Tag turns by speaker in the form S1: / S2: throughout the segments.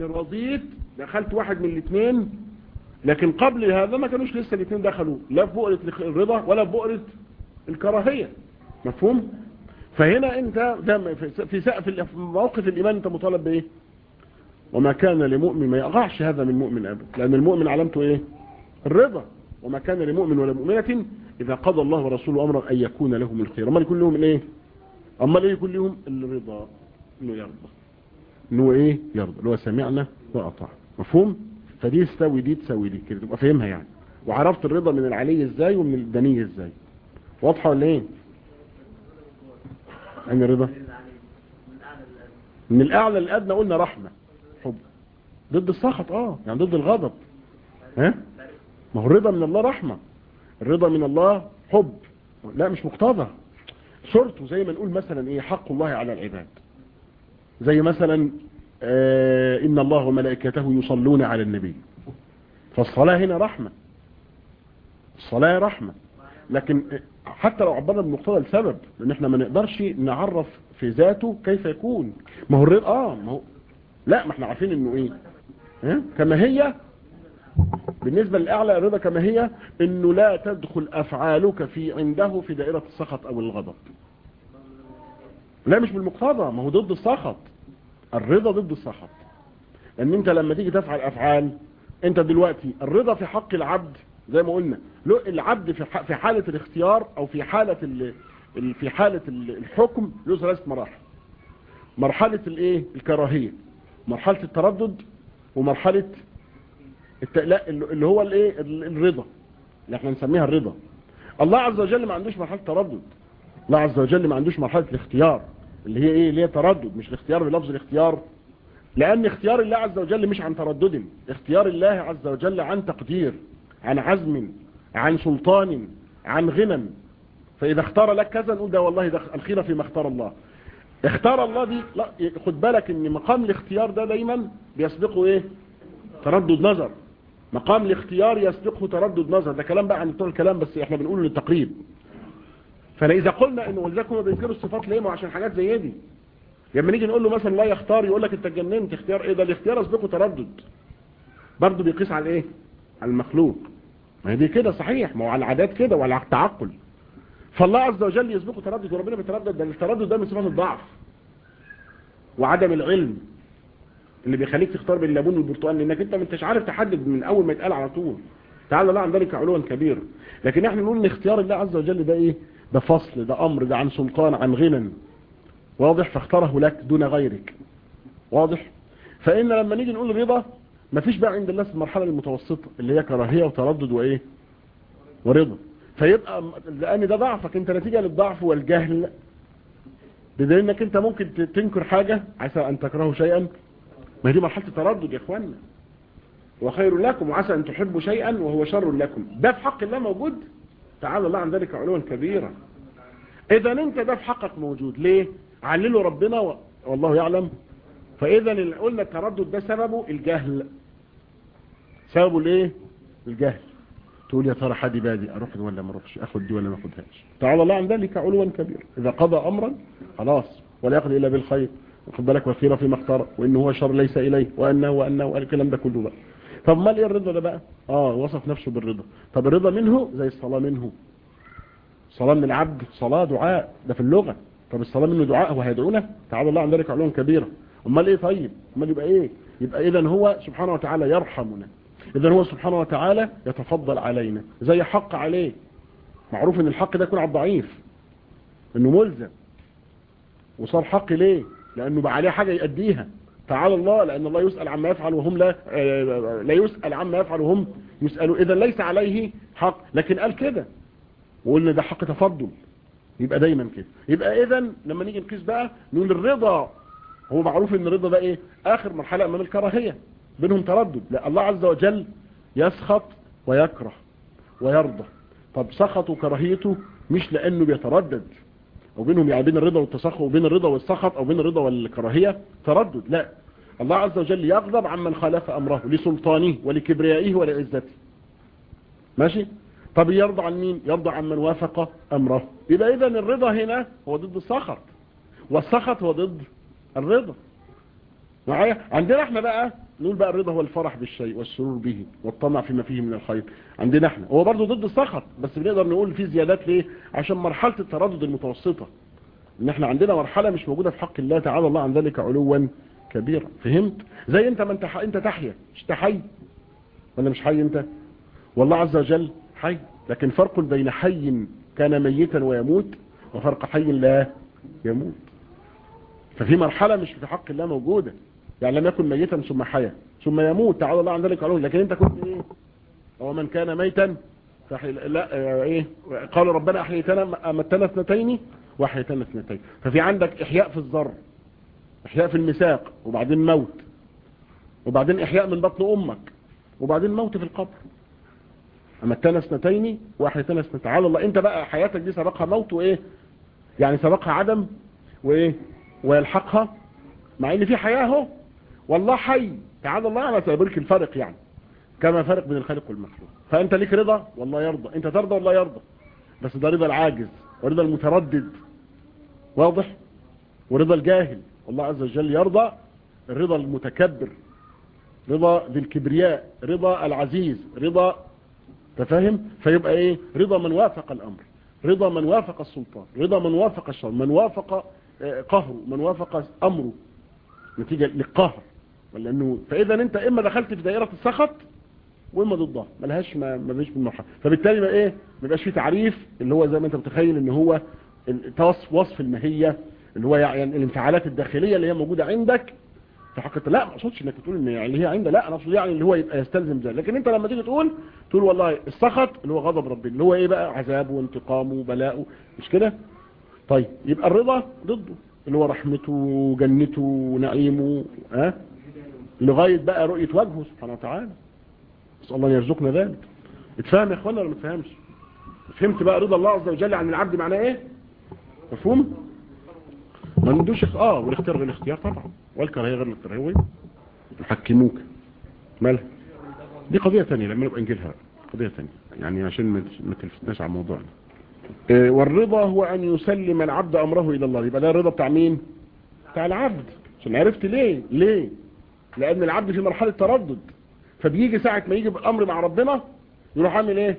S1: رضيت دخلت واحد من الاثنين لكن قبل هذا ما كانوش لسه الاثنين دخلوا لا في بؤرة الرضا ولا في بؤرة الكراهية مفهوم فهنا انت ده في سقف في موقف الايمان انت مطالب بايه وما كان لمؤمن ما يقعش هذا من مؤمن ابدا لان المؤمن علامته ايه الرضا وما كان لمؤمن ولا مؤمنة اذا قضى الله ورسوله امرا ان يكون لهم الخير اما يكون لهم الايه اما ليه يكون لهم الرضا انه يرضى انه ايه يرضى اللي هو سمعنا واطعنا مفهوم فدي تساوي دي تساوي دي كده تبقى فاهمها يعني وعرفت الرضا من العلي ازاي ومن الدني ازاي واضحه ولا ايه عن الرضا من الاعلى للادنى قلنا رحمه حب ضد السخط اه يعني ضد الغضب ها ما هو الرضا من الله رحمه الرضا من الله حب لا مش مقتضى صورته زي ما نقول مثلا ايه حق الله على العباد زي مثلا آه ان الله وملائكته يصلون على النبي فالصلاة هنا رحمة الصلاة رحمة لكن حتى لو عبرنا بمقتضى السبب لان احنا ما نقدرش نعرف في ذاته كيف يكون ما هو الرضا اه ما هو لا ما احنا عارفين انه ايه ها؟ كما هي بالنسبة للأعلى الرضا كما هي انه لا تدخل افعالك في عنده في دائرة السخط او الغضب لا مش بالمقتضى ما هو ضد السخط الرضا ضد السخط ان انت لما تيجي تفعل افعال انت دلوقتي الرضا في حق العبد زي ما قلنا العبد في في حالة الاختيار او في حالة في حالة الحكم له ثلاث مراحل مرحلة الايه الكراهية مرحلة التردد ومرحلة الت... لا اللي هو الايه الرضا اللي احنا نسميها الرضا الله عز وجل ما عندوش مرحلة تردد الله عز وجل ما عندوش مرحلة الاختيار اللي هي ايه اللي هي تردد مش الاختيار بلفظ الاختيار لان اختيار الله عز وجل مش عن تردد اختيار الله عز وجل عن تقدير عن عزم عن سلطان عن غنى فاذا اختار لك كذا نقول ده والله ده الخير فيما اختار الله اختار الله دي لا خد بالك ان مقام الاختيار ده دايما بيسبقه ايه تردد نظر مقام الاختيار يسبقه تردد نظر ده كلام بقى عن بتوع الكلام بس احنا بنقوله للتقريب فاذا قلنا ان ولذلك هم بينكروا الصفات ليه ما عشان حاجات زي دي لما نيجي نقول له مثلا لا يختار يقول لك انت اتجننت اختيار ايه ده الاختيار يسبقه تردد برضه بيقيس على ايه على المخلوق ما هي دي كده صحيح ما هو على العادات كده وعلى التعقل فالله عز وجل يسبقه تردد وربنا بيتردد ده التردد ده من صفات الضعف وعدم العلم اللي بيخليك تختار بين الليمون والبرتقال لانك انت ما انتش عارف تحدد من اول ما يتقال على طول تعالى الله عن ذلك علوا كبير لكن احنا نقول ان اختيار الله عز وجل ده ايه ده فصل ده امر ده عن سلطان عن غنى واضح فاختاره لك دون غيرك واضح فان لما نيجي نقول رضا مفيش بقى عند الناس المرحله المتوسطه اللي هي كراهيه وتردد وايه ورضا فيبقى لان ده ضعفك انت نتيجه للضعف والجهل بدليل انك انت ممكن تنكر حاجه عسى ان تكرهوا شيئا ما دي مرحله التردد يا اخوانا وخير لكم وعسى ان تحبوا شيئا وهو شر لكم ده في حق الله موجود تعالى الله عن ذلك علوا كبيرا اذا انت ده في حقك موجود ليه علله ربنا و... والله يعلم فاذا قلنا التردد ده سببه الجهل سببه الايه الجهل تقول يا ترى حد بادي اروح ولا ما اروحش اخد دي ولا ما اخدهاش تعالى الله عن ذلك علوا كبيرا اذا قضى امرا خلاص ولا يقضي الا بالخير واخد بالك والخير فيما اختار وان هو شر ليس اليه وانه وانه الكلام ده كله بقى طب ما ايه الرضا ده بقى اه وصف نفسه بالرضا طب الرضا منه زي الصلاه منه صلاه من العبد صلاه دعاء ده في اللغه طب الصلاه منه دعاء هو هيدعونا تعالى الله عن ذلك علوا كبيرا امال ايه طيب امال يبقى ايه يبقى اذا هو سبحانه وتعالى يرحمنا اذا هو سبحانه وتعالى يتفضل علينا زي حق عليه معروف ان الحق ده يكون على الضعيف انه ملزم وصار حق ليه لانه بقى عليه حاجه يأديها تعالى الله لان الله يسأل عما يفعل وهم لا لا يسأل عما يفعل وهم يسألوا اذا ليس عليه حق لكن قال كده وقلنا ده حق تفضل يبقى دايما كده يبقى اذا لما نيجي نقيس بقى نقول الرضا هو معروف ان الرضا ده ايه اخر مرحله امام الكراهيه بينهم تردد لا الله عز وجل يسخط ويكره ويرضى طب سخط وكراهيته مش لانه بيتردد او بينهم يعني بين الرضا والتسخط وبين الرضا والسخط او بين الرضا والكراهيه تردد لا الله عز وجل يغضب عمن خالف امره لسلطانه ولكبريائه ولعزته ماشي طب يرضى عن مين يرضى عن من وافق امره يبقى اذا الرضا هنا هو ضد السخط والسخط هو ضد الرضا معايا عندنا احنا بقى نقول بقى الرضا هو الفرح بالشيء والسرور به والطمع فيما فيه من الخير عندنا احنا هو برضه ضد السخط بس بنقدر نقول فيه زيادات ليه عشان مرحلة التردد المتوسطة ان احنا عندنا مرحلة مش موجودة في حق الله تعالى الله عن ذلك علوا كبيرا فهمت زي انت ما انت ح... انت تحيا مش تحي ولا مش حي انت والله عز وجل حي لكن فرق بين حي كان ميتا ويموت وفرق حي لا يموت ففي مرحلة مش في حق الله موجودة يعني لم يكن ميتا ثم حيا ثم يموت تعالى الله عن ذلك علوه لكن انت كنت ايه هو من كان ميتا فحي... لا ايه قال ربنا احييتنا امتنا اثنتين واحييتنا اثنتين ففي عندك احياء في الذر احياء في المساق وبعدين موت وبعدين احياء من بطن امك وبعدين موت في القبر امتنا اثنتين واحييتنا اثنتين تعالى الله انت بقى حياتك دي سبقها موت وايه يعني سبقها عدم وايه ويلحقها مع ان في حياة اهو والله حي تعالى الله على سيبرك الفرق يعني كما فرق بين الخالق والمخلوق فانت ليك رضا والله يرضى انت ترضى والله يرضى بس ده رضا العاجز ورضا المتردد واضح ورضا الجاهل والله عز وجل يرضى الرضا المتكبر رضا ذي الكبرياء رضا العزيز رضا تفهم فيبقى ايه رضا من وافق الامر رضا من وافق السلطان رضا من وافق الشر من وافق قهره من وافق امره نتيجة للقهر لانه فاذا انت اما دخلت في دائرة السخط واما ضدها ملهاش ما ما فيش بالمرحله فبالتالي ما ايه ما يبقاش في تعريف اللي هو زي ما انت متخيل ان هو وصف الماهيه اللي هو يعني الانفعالات الداخليه اللي هي موجوده عندك في حق لا ما اقصدش انك تقول ان يعني اللي هي عندها لا انا اقصد يعني اللي هو يبقى يستلزم ذلك لكن انت لما تيجي تقول تقول والله السخط اللي هو غضب ربنا اللي هو ايه بقى عذابه وانتقامه وبلاءه مش كده طيب يبقى الرضا ضده اللي هو رحمته وجنته ونعيمه ها أه؟ لغايه بقى رؤيه وجهه سبحانه وتعالى نسال الله ان يرزقنا ذلك اتفهم يا اخوانا ولا ما تفهمش فهمت بقى رضا الله عز وجل عن العبد معناه ايه مفهوم ما ندوش اه والاختيار غير الاختيار طبعا والكراهيه غير الكراهيه يحكموك مالها دي قضيه ثانيه لما نبقى نجيلها قضيه ثانيه يعني عشان ما تلفتناش على موضوعنا إيه والرضا هو ان يسلم العبد امره الى الله يبقى ده الرضا بتاع مين بتاع العبد عشان عرفت ليه ليه لان العبد في مرحله تردد فبيجي ساعة ما يجي بالامر مع ربنا يروح عامل ايه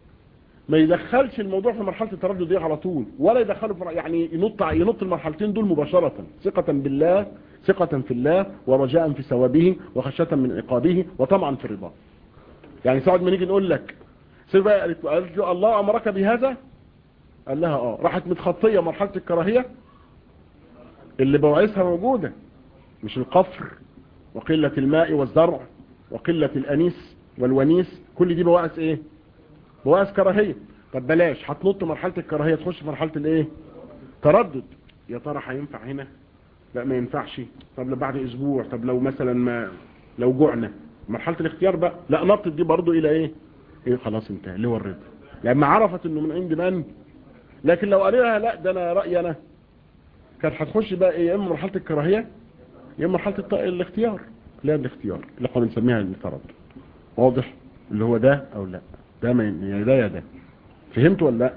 S1: ما يدخلش الموضوع في مرحلة التردد دي على طول ولا يدخله في يعني ينط ينط المرحلتين دول مباشرة ثقة بالله ثقة في الله ورجاء في ثوابه وخشية من عقابه وطمعا في الرضا يعني ساعة ما نيجي نقول لك سير بقى قالت قالت له الله امرك بهذا قال لها اه راحت متخطية مرحلة الكراهية اللي بوعثها موجودة مش القفر وقلة الماء والزرع وقلة الأنيس والونيس كل دي بواعث ايه بواعث كراهية طب بلاش هتنط مرحلة الكراهية تخش في مرحلة الايه تردد يا ترى هينفع هنا لا ما ينفعش طب لو بعد اسبوع طب لو مثلا ما لو جوعنا مرحلة الاختيار بقى لا نطت دي برضو الى ايه ايه خلاص انتهى اللي هو الرضا لما عرفت انه من عند من لكن لو قال لها لا ده انا رأيي انا كانت هتخش بقى ايه يا اما مرحلة الكراهية يا اما مرحلة الاختيار لا الاختيار اللي احنا بنسميها التردد واضح اللي هو ده او لا ده ما يعني ده يا ده فهمت ولا لا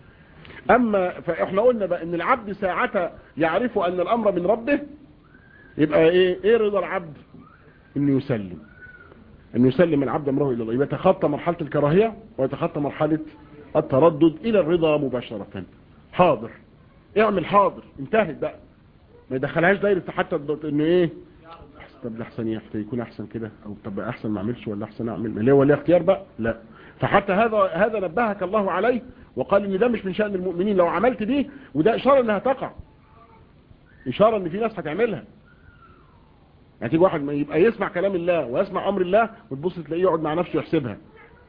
S1: اما فاحنا قلنا بقى ان العبد ساعة يعرف ان الامر من ربه يبقى ايه ايه رضا العبد انه يسلم انه يسلم العبد امره الى الله يبقى يتخطى مرحلة الكراهية ويتخطى مرحلة التردد الى الرضا مباشرة حاضر اعمل حاضر انتهت بقى ما يدخلهاش دايرة حتى انه ايه طب احسن ايه يكون احسن كده او طب احسن ما اعملش ولا احسن اعمل اللي هو الاختيار بقى لا فحتى هذا هذا نبهك الله عليه وقال ان ده مش من شأن المؤمنين لو عملت دي وده اشارة انها تقع اشارة ان في ناس هتعملها يعني تيجي واحد ما يبقى يسمع كلام الله ويسمع امر الله وتبص تلاقيه يقعد مع نفسه يحسبها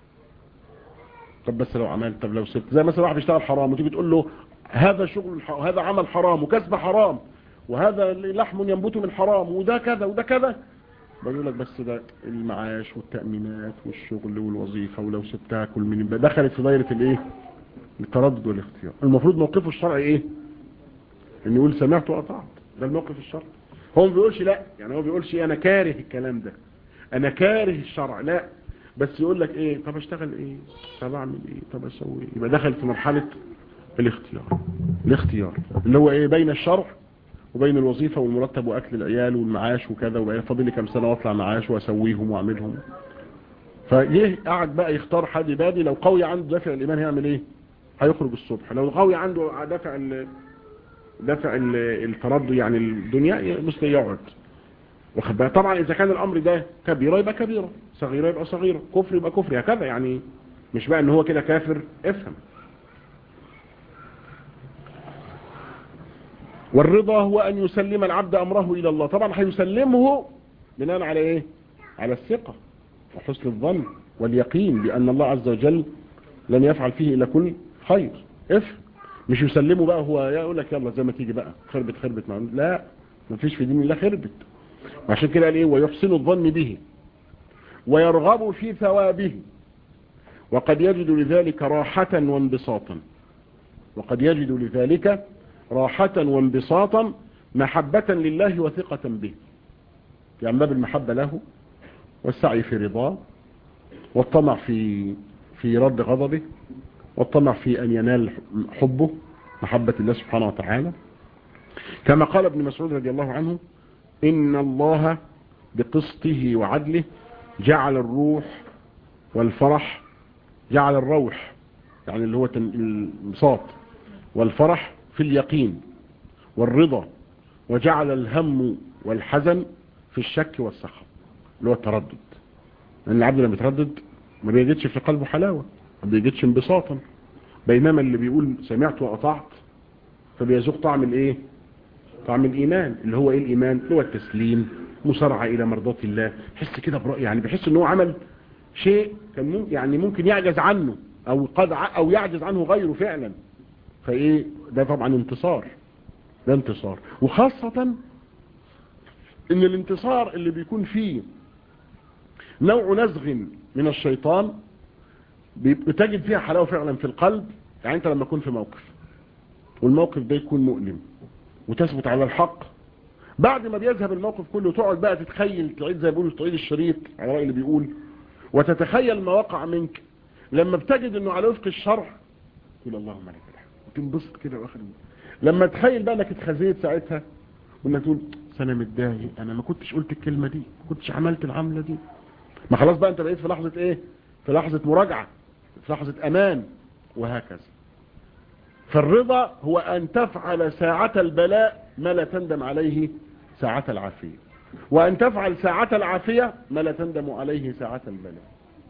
S1: طب بس لو عملت طب لو سبت زي مثلا واحد بيشتغل حرام وتيجي تقول له هذا شغل هذا عمل حرام وكسب حرام وهذا لحم ينبت من حرام وده كذا وده كذا بقول لك بس ده المعاش والتأمينات والشغل والوظيفة ولو سبتها كل من دخلت في دايرة الايه التردد والاختيار المفروض موقفه الشرعي ايه ان يقول سمعت وأطعت ده الموقف الشرعي هو ما بيقولش لا يعني هو بيقولش انا كاره الكلام ده انا كاره الشرع لا بس يقول لك ايه طب اشتغل ايه طب اعمل ايه طب اسوي ايه يبقى دخل في مرحلة الاختيار الاختيار اللي هو ايه بين الشرع وبين الوظيفة والمرتب واكل العيال والمعاش وكذا وبقى فاضل لي كام سنة واطلع معاش واسويهم واعملهم فجه قعد بقى يختار حد بادي لو قوي عنده دافع الايمان هيعمل ايه هيخرج الصبح لو قوي عنده دافع ال دافع ال التردد يعني الدنيا مثل يقعد واخد بالك طبعا اذا كان الامر ده كبيره يبقى كبيره صغيره يبقى صغيره كفر يبقى كفر هكذا يعني مش بقى ان هو كده كافر افهم والرضا هو ان يسلم العبد امره الى الله طبعا هيسلمه بناء على ايه على الثقه وحسن الظن واليقين بان الله عز وجل لن يفعل فيه الا كل خير افهم مش يسلمه بقى هو يقول لك يلا زي ما تيجي بقى خربت خربت معلوم. لا ما فيش في دين الله خربت عشان كده قال ايه ويحسن الظن به ويرغب في ثوابه وقد يجد لذلك راحة وانبساطا وقد يجد لذلك راحة وانبساطا محبة لله وثقة به يعني باب المحبة له والسعي في رضاه والطمع في في رد غضبه والطمع في أن ينال حبه محبة الله سبحانه وتعالى كما قال ابن مسعود رضي الله عنه إن الله بقسطه وعدله جعل الروح والفرح جعل الروح يعني اللي هو الانبساط والفرح في اليقين والرضا وجعل الهم والحزن في الشك والسخط اللي هو التردد لأن العبد لما بيتردد ما بيجدش في قلبه حلاوة ما بيجدش انبساطا بينما اللي بيقول سمعت وأطعت فبيذوق طعم الايه طعم الايمان اللي هو ايه الايمان اللي هو التسليم مسارعة الى مرضات الله حس كده برأي يعني بحس ان هو عمل شيء كان ممكن يعني ممكن يعجز عنه او قد او يعجز عنه غيره فعلا فايه ده طبعا انتصار ده انتصار وخاصة ان الانتصار اللي بيكون فيه نوع نزغ من الشيطان بتجد فيها حلاوة فعلا في القلب يعني انت لما تكون في موقف والموقف ده يكون مؤلم وتثبت على الحق بعد ما بيذهب الموقف كله تقعد بقى تتخيل تعيد زي بيقولوا تعيد الشريط على رأي اللي بيقول وتتخيل ما وقع منك لما بتجد انه على وفق الشرع تقول اللهم لك الحمد وتنبسط كده واخد لما تخيل بقى انك اتخزيت ساعتها وانك تقول انا متضايق انا ما كنتش قلت الكلمة دي ما كنتش عملت العملة دي ما خلاص بقى انت بقيت في لحظة ايه في لحظة مراجعة في لحظة امان وهكذا فالرضا هو ان تفعل ساعة البلاء ما لا تندم عليه ساعة العافية وان تفعل ساعة العافية ما لا تندم عليه ساعة البلاء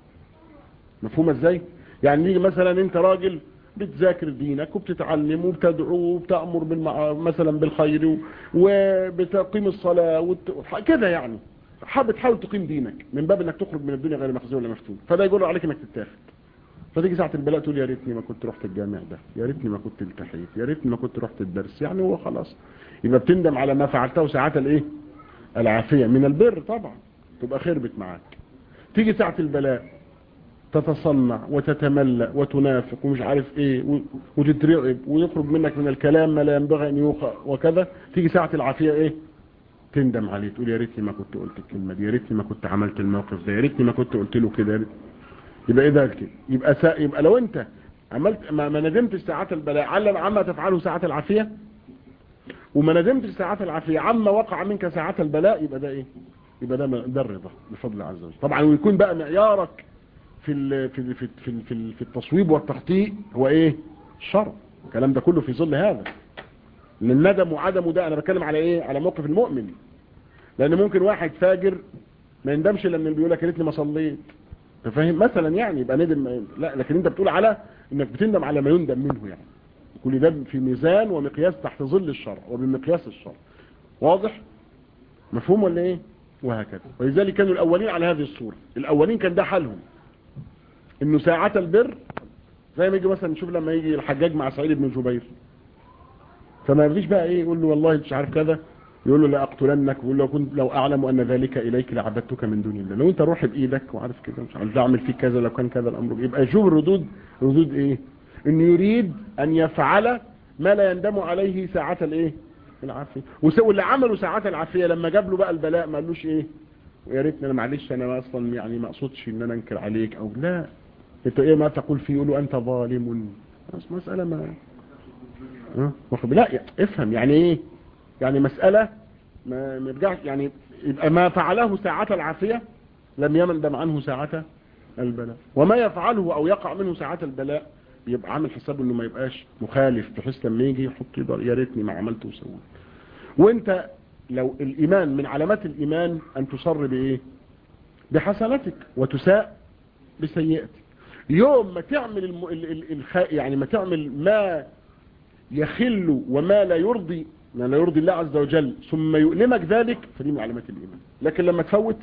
S1: مفهوم ازاي يعني نيجي مثلا انت راجل بتذاكر دينك وبتتعلم وبتدعو وبتأمر بالمع... مثلا بالخير وبتقيم الصلاة وت... كده يعني بتحاول تقيم دينك من باب انك تخرج من الدنيا غير مخزون ولا مفتون فده يقول عليك انك تتاخد فتيجي ساعة البلاء تقول يا ريتني ما كنت رحت الجامع ده يا ريتني ما كنت التحيت يا ريتني ما كنت رحت الدرس يعني هو خلاص يبقى بتندم على ما فعلته ساعات الايه العافية من البر طبعا تبقى خربت معاك تيجي ساعة البلاء تتصنع وتتملأ وتنافق ومش عارف ايه وتترعب ويخرج منك من الكلام ما لا ينبغي ان يوقع وكذا تيجي ساعة العافية ايه تندم عليه تقول يا ريتني ما كنت قلت الكلمة دي يا ريتني ما كنت عملت الموقف ده يا ريتني ما كنت قلت له كده يبقى ايه ده كده يبقى سا... يبقى لو انت عملت ما, ما ندمتش ساعات البلاء علم عما تفعله ساعات العافية وما ندمتش ساعات العافية عما وقع منك ساعات البلاء يبقى ده ايه يبقى ده ده الرضا بفضل عز وجل طبعا ويكون بقى معيارك في ال في ال في ال في, ال في التصويب والتخطيط هو ايه الشرع الكلام ده كله في ظل هذا الندم وعدمه ده انا بتكلم على ايه على موقف المؤمن لان ممكن واحد فاجر ما يندمش لما بيقول لك يا ريتني ما صليت انت فاهم مثلا يعني يبقى ندم لا لكن انت بتقول على انك بتندم على ما يندم منه يعني كل ده في ميزان ومقياس تحت ظل الشرع وبمقياس الشرع واضح مفهوم ولا ايه وهكذا ولذلك كانوا الاولين على هذه الصورة الاولين كان ده حالهم انه ساعة البر زي ما يجي مثلا نشوف لما يجي الحجاج مع سعيد بن جبير فما يجيش بقى ايه يقول له والله مش عارف كذا يقول له لا اقتلنك ويقول له كنت لو اعلم ان ذلك اليك لعبدتك من دون الله لو انت روحي بايدك وعارف كده مش عارف اعمل فيك كذا لو كان كذا الامر يبقى يشوف الردود ردود ايه انه يريد ان يفعل ما لا يندم عليه ساعة الايه العافية واللي عملوا ساعات العافية لما جاب له بقى البلاء ما قالوش ايه ويا ريتني انا معلش انا اصلا يعني ما اقصدش ان انا انكر عليك او لا انت ايه ما تقول فيه يقولوا انت ظالم بس مسألة ما ها لا افهم يعني ايه يعني مسألة ما ما يرجعش يعني يبقى ما فعله ساعة العافية لم يمندم عنه ساعة البلاء وما يفعله او يقع منه ساعة البلاء يبقى عامل حساب انه ما يبقاش مخالف بحيث لما يجي يحط يقدر يا ريتني ما عملت وسويت وانت لو الايمان من علامات الايمان ان تصر بايه بحسنتك وتساء بسيئتك يوم ما تعمل الم... ال... ال... الخ... يعني ما تعمل ما يخل وما لا يرضي ما لا يرضي الله عز وجل ثم يؤلمك ذلك فدي من علامات الايمان لكن لما تفوت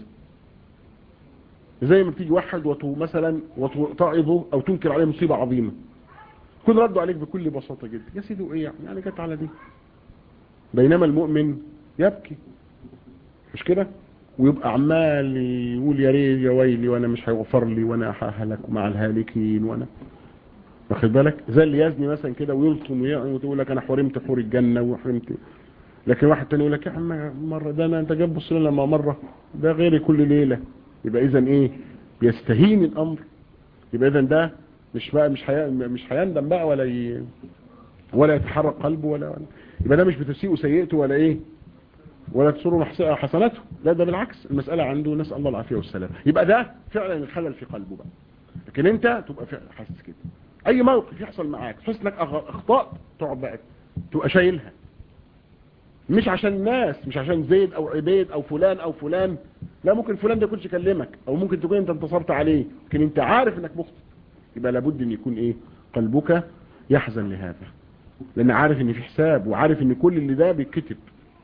S1: زي ما بتيجي واحد وتو مثلا وتعظه او تنكر عليه مصيبة عظيمة يكون رده عليك بكل بساطة جدا يا سيدي وايه يعني يعني جت على دي بينما المؤمن يبكي مش كده ويبقى عمال يقول يا ريت يا ويلي وانا مش هيغفر لي وانا ههلك مع الهالكين وانا واخد بالك زي اللي يزني مثلا كده ويلطم ويقول لك انا حرمت حور الجنه وحرمت لكن واحد تاني يقول لك يا عم مره ده انا انت جاب بص لنا مره ده غيري كل ليله يبقى اذا ايه بيستهين الامر يبقى اذا ده مش بقى مش حي... مش هيندم بقى ولا ي... ولا يتحرك قلبه ولا, ولا يبقى ده مش بتسيء سيئته ولا ايه ولا تسر حسناته لا ده بالعكس المسألة عنده نسأل الله العافية والسلام يبقى ده فعلا الخلل في قلبه بقى لكن انت تبقى فعلا حاسس كده اي موقف يحصل معاك تحس انك اخطأت تقعد بقى تبقى شايلها مش عشان الناس مش عشان زيد او عبيد او فلان او فلان لا ممكن فلان ده يكونش يكلمك او ممكن تكون انت انتصرت عليه لكن انت عارف انك مخطئ يبقى لابد ان يكون ايه قلبك يحزن لهذا لان عارف ان في حساب وعارف ان كل اللي ده بيتكتب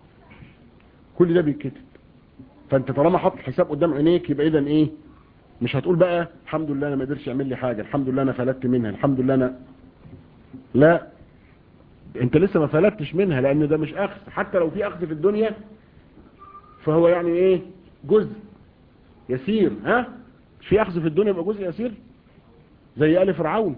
S1: كل ده بيتكتب فانت طالما حاطط حساب قدام عينيك يبقى اذا ايه مش هتقول بقى الحمد لله انا ما قدرش يعمل لي حاجه الحمد لله انا فلتت منها الحمد لله انا لا انت لسه ما فلتش منها لان ده مش اخذ حتى لو في اخذ في الدنيا فهو يعني ايه جزء يسير ها في اخذ في الدنيا يبقى جزء يسير زي آل فرعون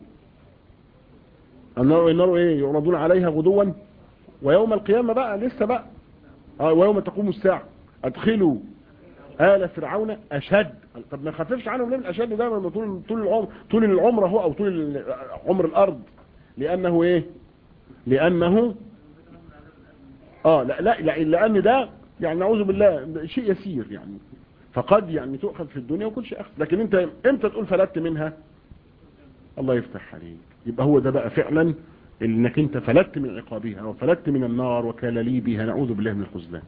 S1: النار النار ايه يعرضون عليها غدوا ويوم القيامة بقى لسه بقى اه ويوم تقوم الساعة ادخلوا آل فرعون اشد طب ما خففش عنهم ليه الاشد ده من طول طول العمر طول العمر هو او طول عمر الارض لانه ايه لانه اه لا لا, لا لان ده يعني نعوذ بالله شيء يسير يعني فقد يعني تؤخذ في الدنيا وكل شيء اخذ لكن انت امتى تقول فلتت منها الله يفتح عليك يبقى هو ده بقى فعلا انك انت فلتت من عقابها وفلتت من النار وكلاليبها نعوذ بالله من الخذلان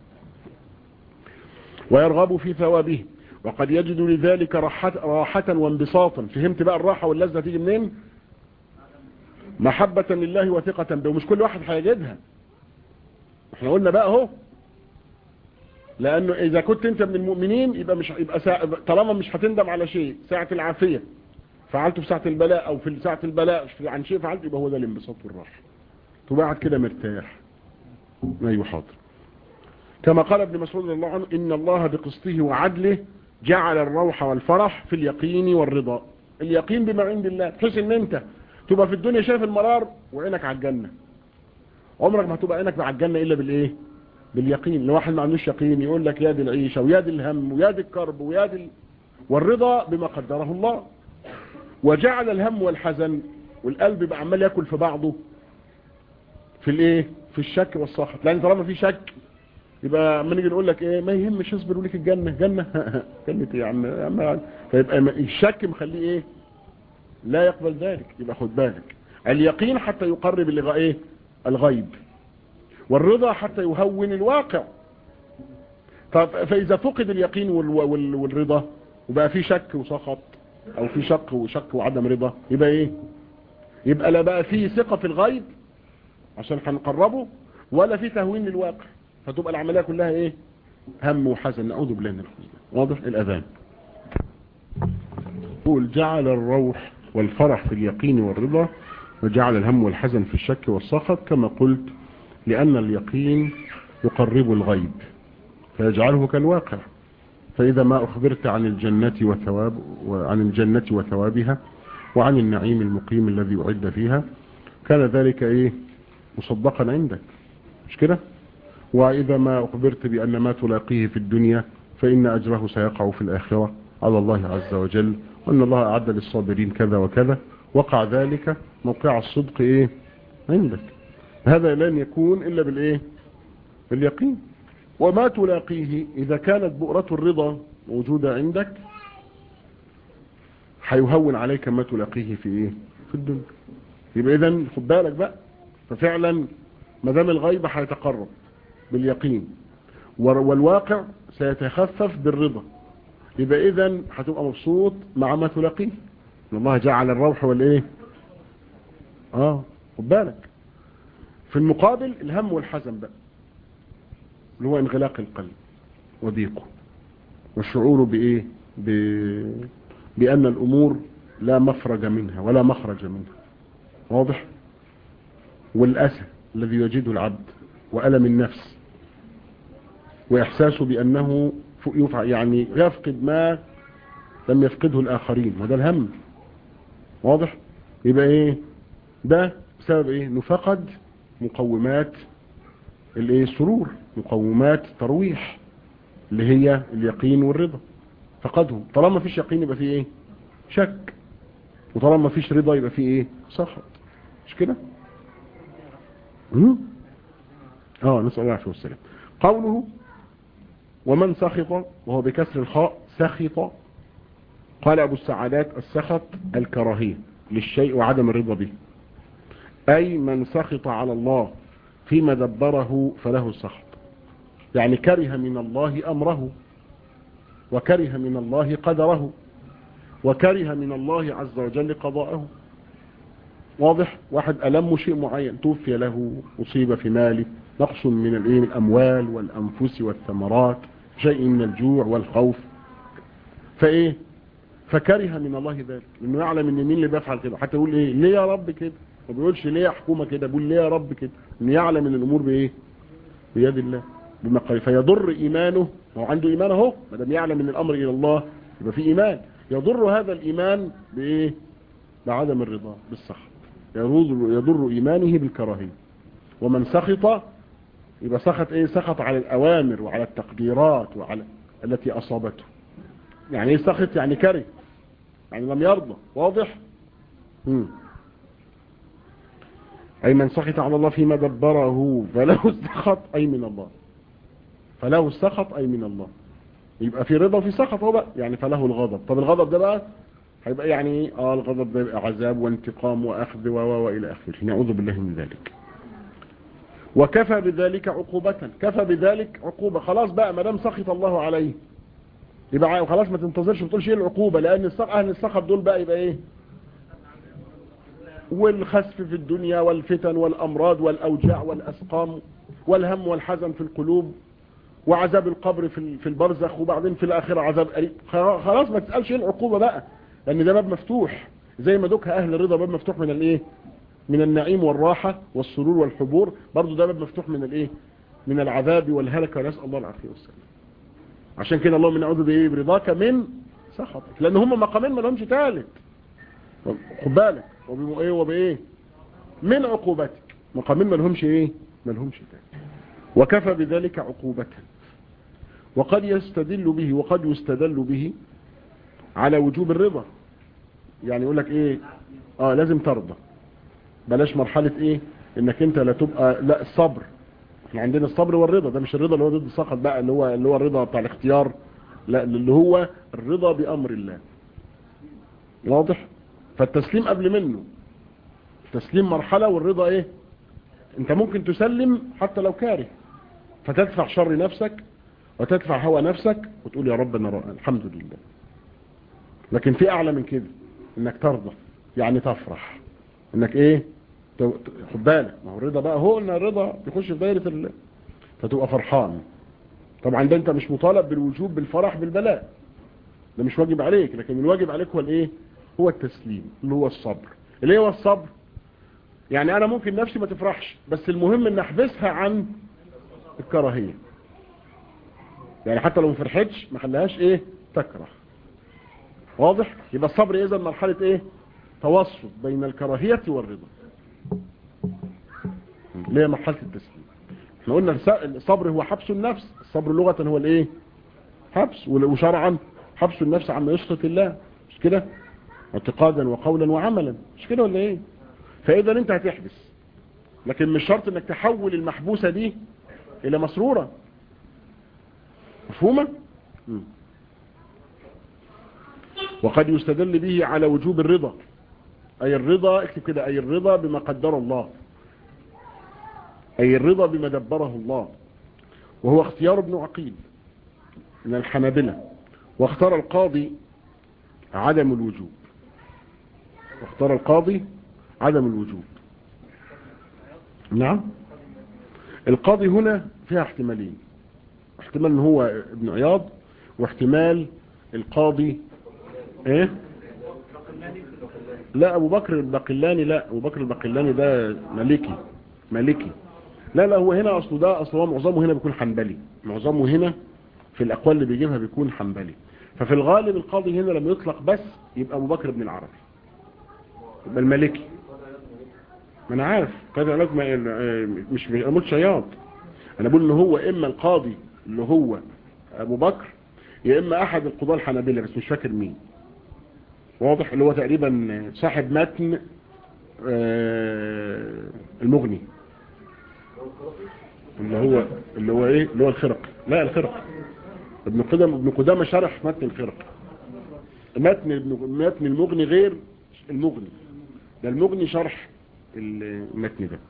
S1: ويرغب في ثوابه وقد يجد لذلك راحة, راحة وانبساطا فهمت بقى الراحة واللذة تيجي منين محبة لله وثقة به ومش كل واحد هيجدها احنا قلنا بقى اهو لانه اذا كنت انت من المؤمنين يبقى مش يبقى سا... طالما مش هتندم على شيء ساعة العافية فعلته في ساعة البلاء او في ساعة البلاء عن شيء فعلته يبقى هو ده الانبساط والراحة تبقى قاعد كده مرتاح ايوه حاضر كما قال ابن مسعود رضي الله عنه ان الله بقسطه وعدله جعل الروح والفرح في اليقين والرضا اليقين بما عند الله تحس ان انت تبقى في الدنيا شايف المرار وعينك على الجنة عمرك ما هتبقى عينك على الجنة الا بالايه باليقين لو واحد ما عندوش يقين يقول لك يا دي العيشة ويا دي الهم ويا دي الكرب ويا دي ال... والرضا بما قدره الله وجعل الهم والحزن والقلب بقى عمال ياكل في بعضه في الايه في الشك والسخط لان طالما في شك يبقى اما نيجي نقول لك ايه ما يهمش اصبر وليك الجنه جنه جنه ايه يا عم يا عم فيبقى الشك مخليه ايه لا يقبل ذلك يبقى خد بالك اليقين حتى يقرب اللغاء ايه الغيب والرضا حتى يهون الواقع طب فاذا فقد اليقين والرضا وبقى في شك وسخط او في شك وشك وعدم رضا يبقى ايه يبقى لا بقى في ثقة في الغيب عشان هنقربه ولا في تهوين للواقع فتبقى العملية كلها ايه هم وحزن نعوذ بالله من الخزن واضح الاذان قول جعل الروح والفرح في اليقين والرضا وجعل الهم والحزن في الشك والسخط كما قلت لأن اليقين يقرب الغيب فيجعله كالواقع فإذا ما أخبرت عن الجنة وثواب وعن الجنة وثوابها وعن النعيم المقيم الذي أعد فيها كان ذلك إيه مصدقا عندك مش كده وإذا ما أخبرت بأن ما تلاقيه في الدنيا فإن أجره سيقع في الآخرة على الله عز وجل وأن الله أعد للصابرين كذا وكذا وقع ذلك موقع الصدق إيه عندك هذا لن يكون إلا بالإيه باليقين وما تلاقيه إذا كانت بؤرة الرضا موجودة عندك هيهون عليك ما تلاقيه في ايه في الدنيا يبقى اذا خد بالك بقى ففعلا ما دام الغيب هيتقرب باليقين والواقع سيتخفف بالرضا يبقى اذا هتبقى مبسوط مع ما تلاقيه ان الله جعل الروح والايه اه خد بالك في المقابل الهم والحزن بقى اللي هو انغلاق القلب وضيقه والشعور بايه ب... بان الامور لا مفرج منها ولا مخرج منها واضح والاسى الذي يجده العبد والم النفس واحساسه بانه يفعل يعني يفقد ما لم يفقده الاخرين وده الهم واضح يبقى ايه ده بسبب ايه انه فقد مقومات الايه السرور مقومات ترويح اللي هي اليقين والرضا فقدهم طالما ما فيش يقين يبقى فيه ايه شك وطالما ما فيش رضا يبقى فيه ايه سخط مش كده اه نسأل الله عليه وسلم قوله ومن سخط وهو بكسر الخاء سخط قال ابو السعادات السخط الكراهية للشيء وعدم الرضا به اي من سخط على الله فيما دبره فله السخط يعني كره من الله امره وكره من الله قدره وكره من الله عز وجل قضاءه واضح واحد ألم شيء معين توفي له أصيب في ماله نقص من الايه من الأموال والأنفس والثمرات شيء من الجوع والخوف فإيه فكره من الله ذلك لأنه يعلم ان مين اللي بيفعل كده حتى يقول ايه ليه يا رب كده ما بيقولش ليه يا حكومة كده بيقول ليه يا رب كده انه يعلم ان الامور بايه بيد الله بما قال فيضر ايمانه هو عنده ايمان اهو ما دام يعلم ان الامر الى الله يبقى في ايمان يضر هذا الايمان بايه بعدم الرضا بالسخط يضر يضر ايمانه بالكراهيه ومن سخط يبقى سخط ايه سخط على الاوامر وعلى التقديرات وعلى التي اصابته يعني ايه سخط يعني كره يعني لم يرضى واضح مم. اي من سخط على الله فيما دبره فله السخط اي من الله فله السخط اي من الله يبقى في رضا وفي سخط هو بقى يعني فله الغضب طب الغضب ده بقى هيبقى يعني اه الغضب ده يبقى عذاب وانتقام واخذ و والى اخره نعوذ بالله من ذلك وكفى بذلك عقوبة كفى بذلك عقوبة خلاص بقى ما دام سخط الله عليه يبقى خلاص ما تنتظرش ما تقولش ايه العقوبة لان اهل السخط دول بقى يبقى ايه والخسف في الدنيا والفتن والامراض والاوجاع والاسقام والهم والحزن في القلوب وعذاب القبر في في البرزخ وبعدين في الاخره عذاب قريب خلاص ما تسالش ايه العقوبه بقى لان ده باب مفتوح زي ما دوكها اهل الرضا باب مفتوح من الايه من النعيم والراحه والسرور والحبور برضه ده باب مفتوح من الايه من العذاب والهلكه ونسال الله العافيه والسلام عشان كده اللهم نعوذ بايه برضاك من سخطك لان هم مقامين ما لهمش ثالث خد بالك وبايه وبايه من عقوبتك مقامين ما لهمش ايه ما لهمش ثالث وكفى بذلك عقوبة وقد يستدل به وقد يستدل به على وجوب الرضا يعني يقول لك ايه اه لازم ترضى بلاش مرحلة ايه انك انت لا تبقى لا الصبر احنا عندنا الصبر والرضا ده مش الرضا اللي هو ضد السخط بقى اللي هو اللي هو الرضا بتاع الاختيار لا اللي هو الرضا بامر الله واضح فالتسليم قبل منه التسليم مرحلة والرضا ايه انت ممكن تسلم حتى لو كاره فتدفع شر نفسك وتدفع هوى نفسك وتقول يا رب انا الحمد لله لكن في اعلى من كده انك ترضى يعني تفرح انك ايه خد بالك ما هو الرضا بقى هو ان الرضا يخش في دايره ال... فتبقى فرحان طبعا ده انت مش مطالب بالوجوب بالفرح بالبلاء ده مش واجب عليك لكن الواجب عليك هو الايه هو التسليم اللي هو الصبر اللي هو الصبر يعني انا ممكن نفسي ما تفرحش بس المهم ان احبسها عن الكراهية يعني حتى لو ما فرحتش ما خليهاش ايه تكره واضح يبقى الصبر اذا مرحلة ايه توسط بين الكراهية والرضا اللي هي مرحلة التسليم احنا قلنا الصبر هو حبس النفس الصبر لغة هو الايه حبس وشرعا حبس النفس عما يسخط الله مش كده اعتقادا وقولا وعملا مش كده ولا ايه فاذا انت هتحبس لكن مش شرط انك تحول المحبوسة دي الى مسرورة مفهومة مم. وقد يستدل به على وجوب الرضا اي الرضا اكتب كده اي الرضا بما قدر الله اي الرضا بما دبره الله وهو اختيار ابن عقيل من الحنابلة واختار القاضي عدم الوجوب واختار القاضي عدم الوجوب نعم القاضي هنا فيها احتمالين احتمال ان هو ابن عياض واحتمال القاضي ايه لا ابو بكر البقلاني لا ابو بكر البقلاني ده مالكي مالكي لا لا هو هنا اصله ده اصله هو معظمه هنا بيكون حنبلي معظمه هنا في الاقوال اللي بيجيبها بيكون حنبلي ففي الغالب القاضي هنا لما يطلق بس يبقى ابو بكر بن العربي يبقى المالكي ما انا عارف كذا علاج مش مش قلت شياط انا بقول ان هو اما القاضي اللي هو ابو بكر يا اما احد القضاة الحنابلة بس مش فاكر مين واضح اللي هو تقريبا صاحب متن المغني اللي هو اللي هو ايه اللي هو الخرق لا الخرق ابن قدام ابن قدامه شرح متن الخرق متن ابن متن المغني غير المغني ده المغني شرح المتن ده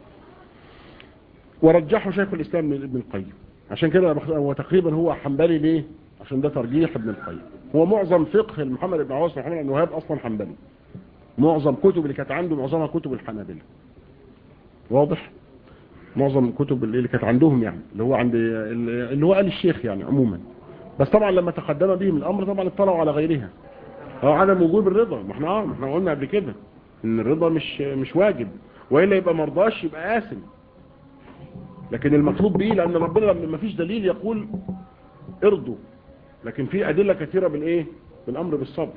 S1: ورجحه شيخ الاسلام من ابن القيم عشان كده هو تقريبا هو حنبلي ليه عشان ده ترجيح ابن القيم هو معظم فقه محمد بن عواصم محمد بن وهاب اصلا حنبلي معظم كتب اللي كانت عنده معظمها كتب الحنابلة واضح معظم كتب اللي كانت عندهم يعني اللي هو عند اللي هو قال الشيخ يعني عموما بس طبعا لما تقدم بهم الامر طبعا اطلعوا على غيرها اه عدم وجوب الرضا ما احنا اه ما احنا قلنا قبل كده ان الرضا مش مش واجب والا يبقى مرضاش يبقى آثم لكن المطلوب به لان ربنا لما ما فيش دليل يقول ارضوا لكن في ادله كثيره بالايه بالامر بالصبر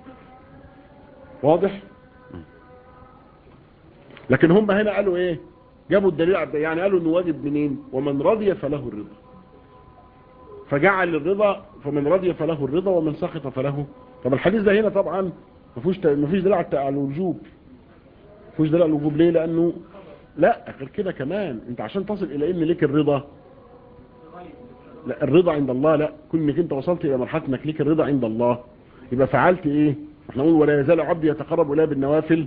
S1: واضح لكن هم هنا قالوا ايه جابوا الدليل يعني قالوا انه واجب منين ومن رضي فله الرضا فجعل الرضا فمن رضي فله الرضا ومن سخط فله طب الحديث ده هنا طبعا ما فيهوش ما فيش دليل على الوجوب ما فيهوش دليل على الوجوب ليه لانه لا غير كده كمان انت عشان تصل الى ان ليك الرضا لا الرضا عند الله لا كل انك انت وصلت الى مرحله انك ليك الرضا عند الله يبقى فعلت ايه احنا نقول ولا يزال عبدي يتقرب اليه بالنوافل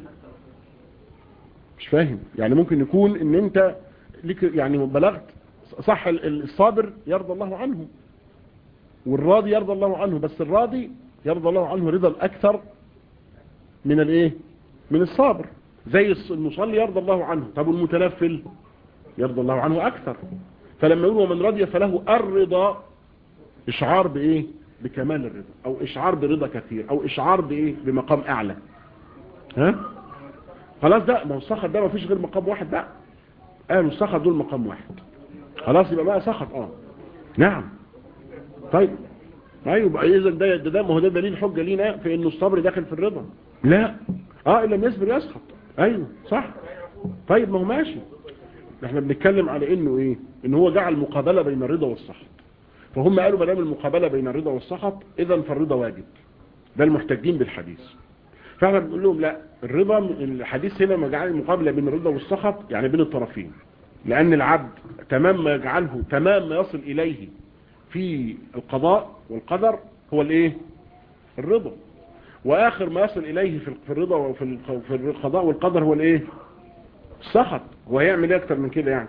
S1: مش فاهم يعني ممكن يكون ان انت ليك يعني بلغت صح الصابر يرضى الله عنه والراضي يرضى الله عنه بس الراضي يرضى الله عنه رضا الاكثر من الايه من الصابر زي المصلي يرضى الله عنه طب المتنفل يرضى الله عنه اكثر فلما يقول ومن رضي فله الرضا اشعار بايه بكمال الرضا او اشعار برضا كثير او اشعار بايه بمقام اعلى ها خلاص ده ما هو السخط ده ما فيش غير مقام واحد بقى قالوا السخط دول مقام واحد خلاص يبقى بقى سخط اه نعم طيب ايوه اذا ده ده ما هو ده دليل حجه لينا في انه الصبر داخل في الرضا لا اه الا لم يصبر يسخط ايوه صح طيب ما هو ماشي احنا بنتكلم على انه ايه ان هو جعل مقابله بين الرضا والسخط فهم قالوا ما دام المقابله بين الرضا والسخط اذا فالرضا واجب ده المحتجين بالحديث فاحنا بنقول لهم لا الرضا الحديث هنا ما جعل المقابله بين الرضا والسخط يعني بين الطرفين لان العبد تمام ما يجعله تمام ما يصل اليه في القضاء والقدر هو الايه الرضا واخر ما يصل اليه في الرضا وفي في القضاء والقدر هو الايه السخط هو هيعمل ايه اكتر من كده يعني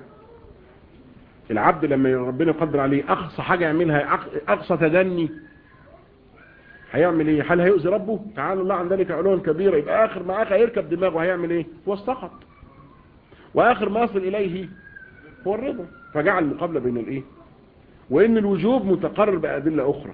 S1: العبد لما ربنا يقدر عليه اقصى حاجه يعملها اقصى تدني هيعمل ايه هل هيؤذي ربه تعالى الله عن ذلك علوا كبيرا يبقى اخر ما اخر هيركب دماغه هيعمل ايه هو السخط واخر ما يصل اليه هو الرضا فجعل المقابله بين الايه وان الوجوب متقرر بادله اخرى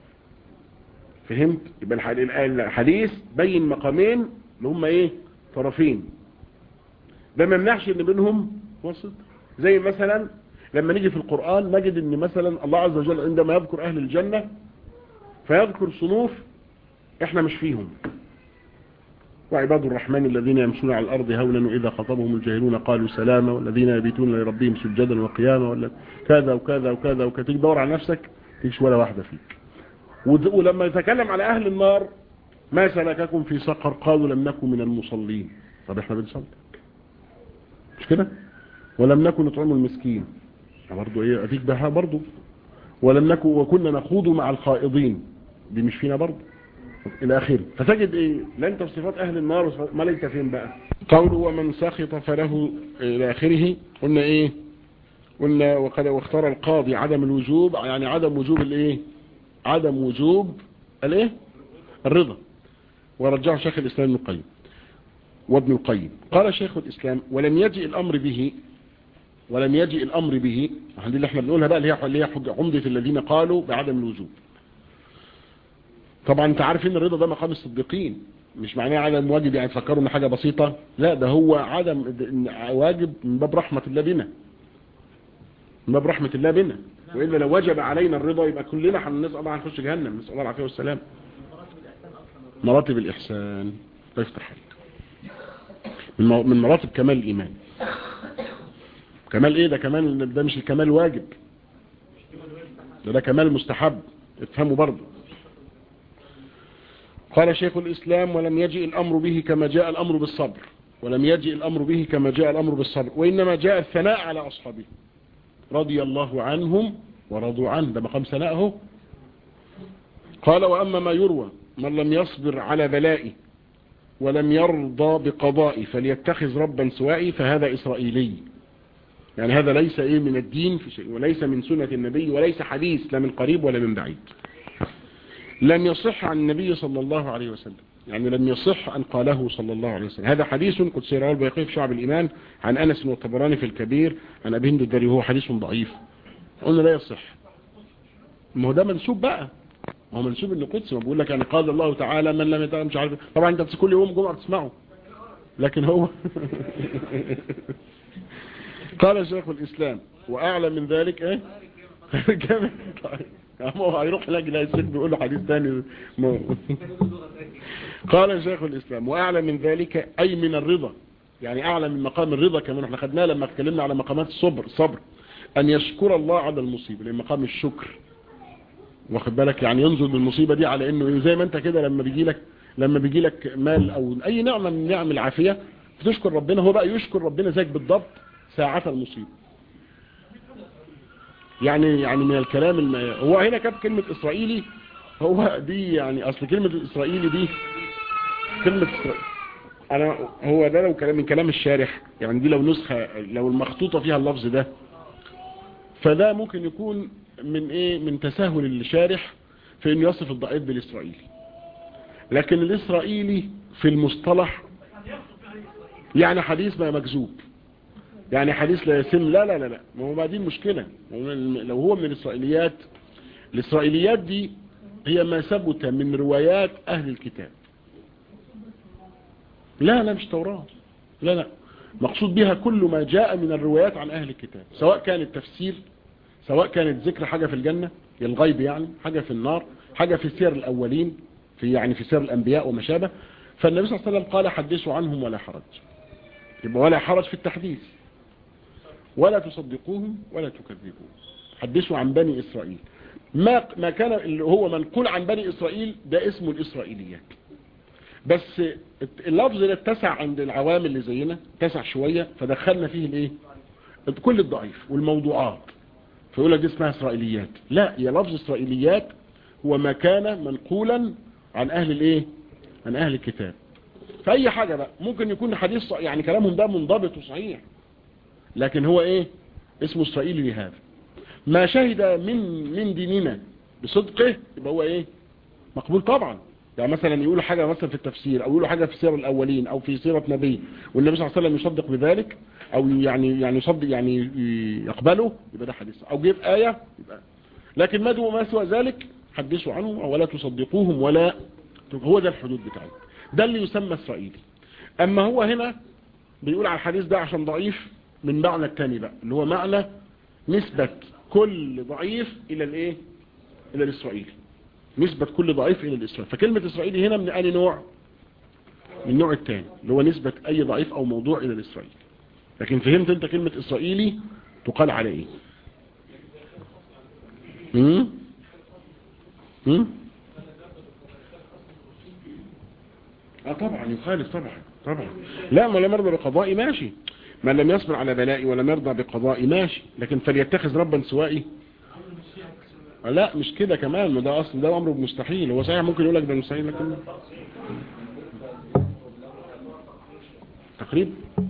S1: فهمت يبقى الحديث بين مقامين اللي هم ايه طرفين ده ما يمنعش ان بينهم وسط زي مثلا لما نيجي في القرآن نجد ان مثلا الله عز وجل عندما يذكر اهل الجنة فيذكر صنوف احنا مش فيهم وعباد الرحمن الذين يمشون على الارض هونا واذا خطبهم الجاهلون قالوا سلاما والذين يبيتون لربهم سجدا وقياما ولا كذا وكذا وكذا وكذا تيجي تدور على نفسك تيجي ولا واحده فيك ولما يتكلم على اهل النار ما سلككم في سقر قالوا لم نكن من المصلين طب احنا بنصلي مش كده ولم نكن نطعم المسكين برضه ايه اديك بها برضه ولم نكن وكنا نخوض مع الخائضين دي مش فينا برضه الى اخره فتجد ايه لا انت في صفات اهل النار ما انت فين بقى قوله ومن سخط فله الى اخره قلنا ايه قلنا وقد واختار القاضي عدم الوجوب يعني عدم وجوب الايه عدم وجوب الايه الرضا ورجعه شيخ الاسلام ابن القيم وابن القيم قال شيخ الاسلام ولم يجئ الامر به ولم يجئ الامر به دي اللي احنا بنقولها بقى اللي هي اللي هي عمده الذين قالوا بعدم الوجوب طبعا انت عارف ان الرضا ده مقام الصديقين مش معناه عدم واجب يعني تفكروا ان حاجه بسيطه لا ده هو عدم واجب من باب رحمه الله بنا من باب رحمه الله بنا والا لو وجب علينا الرضا يبقى كلنا هنسال الله هنخش جهنم نسال الله العافيه والسلام مراتب الاحسان الله يفتح عليك من مراتب كمال الايمان كمال ايه ده كمال ده مش الكمال واجب ده ده كمال مستحب افهموا برضه قال شيخ الإسلام ولم يجئ الأمر به كما جاء الأمر بالصبر ولم يجئ الأمر به كما جاء الأمر بالصبر وإنما جاء الثناء على أصحابه رضي الله عنهم ورضوا عنه ده مقام ثنائه قال وأما ما يروى من لم يصبر على بلائي ولم يرضى بقضائي فليتخذ ربا سوائي فهذا إسرائيلي يعني هذا ليس إيه من الدين في شيء وليس من سنة النبي وليس حديث لا من قريب ولا من بعيد لم يصح عن النبي صلى الله عليه وسلم يعني لم يصح أن قاله صلى الله عليه وسلم هذا حديث قدسي رواه البيقي في شعب الإيمان عن أنس والطبراني في الكبير عن أبي هند الدري وهو حديث ضعيف قلنا لا يصح ما هو ده منسوب بقى ما هو منسوب انه قدسي ما بيقول لك يعني قال الله تعالى من لم يتعلم مش عارف طبعا انت كل يوم جمعه بتسمعه لكن هو قال شيخ الإسلام وأعلى من ذلك ايه جامد طيب ما هو هيروح لاجل لا الشيخ بيقول له حديث ثاني قال شيخ الإسلام وأعلى من ذلك أي من الرضا يعني أعلى من مقام الرضا كمان احنا خدناه لما اتكلمنا على مقامات الصبر الصبر أن يشكر الله على المصيبة لأن مقام الشكر واخد بالك يعني ينظر بالمصيبة دي على انه زي ما انت كده لما بيجي لك لما بيجي لك مال او اي نعمة من نعم العافية بتشكر ربنا هو بقى يشكر ربنا زيك بالضبط ساعة المصيبة يعني يعني من الكلام الم... هو هنا كانت كلمة اسرائيلي هو دي يعني اصل كلمة اسرائيلي دي كلمة إسرائيلي. انا هو ده لو كلام من كلام الشارح يعني دي لو نسخة لو المخطوطة فيها اللفظ ده فده ممكن يكون من ايه من تساهل الشارح في انه يصف الضعيف بالاسرائيلي لكن الاسرائيلي في المصطلح يعني حديث ما مكذوب يعني حديث لا يسم لا لا لا لا ما هو ما دي المشكلة لو هو من الإسرائيليات الإسرائيليات دي هي ما ثبت من روايات أهل الكتاب لا لا مش توراة لا لا مقصود بها كل ما جاء من الروايات عن أهل الكتاب سواء كان التفسير سواء كانت ذكر حاجة في الجنة الغيب يعني حاجة في النار حاجة في سير الأولين في يعني في سير الأنبياء وما شابه فالنبي صلى الله عليه وسلم قال حدثوا عنهم ولا حرج يبقى ولا حرج في التحديث ولا تصدقوهم ولا تكذبوهم حدثوا عن بني إسرائيل ما ما كان اللي هو منقول عن بني إسرائيل ده اسمه الإسرائيليات بس اللفظ ده اتسع عند العوام اللي زينا اتسع شوية فدخلنا فيه الايه كل الضعيف والموضوعات فيقول لك دي اسمها إسرائيليات لا هي لفظ إسرائيليات هو ما كان منقولا عن أهل الايه عن أهل الكتاب فأي حاجة بقى ممكن يكون حديث يعني كلامهم ده منضبط وصحيح لكن هو ايه اسمه اسرائيلي لهذا ما شهد من من ديننا بصدقه يبقى هو ايه مقبول طبعا يعني مثلا يقولوا حاجة مثلا في التفسير او يقولوا حاجة في سير الاولين او في سيرة نبي والنبي صلى الله عليه وسلم يصدق بذلك او يعني يعني يصدق يعني يقبله يبقى ده حديث او جيب آية يبقى لكن ما دون ما سوى ذلك حدثوا عنهم ولا تصدقوهم ولا هو ده الحدود بتاعه ده اللي يسمى اسرائيلي اما هو هنا بيقول على الحديث ده عشان ضعيف من معنى التاني بقى اللي هو معنى نسبة كل ضعيف الى الايه الى الاسرائيلي نسبة كل ضعيف الى الاسرائيلي فكلمة اسرائيلي هنا من اي نوع من النوع الثاني اللي هو نسبة اي ضعيف او موضوع الى الاسرائيلي لكن فهمت انت كلمة اسرائيلي تقال على ايه هم؟ هم؟ اه طبعا يخالف طبعا طبعا لا ما لا مرضى بقضائي ماشي من لم يصبر على بلائي ولم يرضى بقضائي ماشي لكن فليتخذ ربا سوائي لا مش كده كمان ما ده اصل ده امر مستحيل هو صحيح ممكن يقول لك ده مستحيل لكن تقريب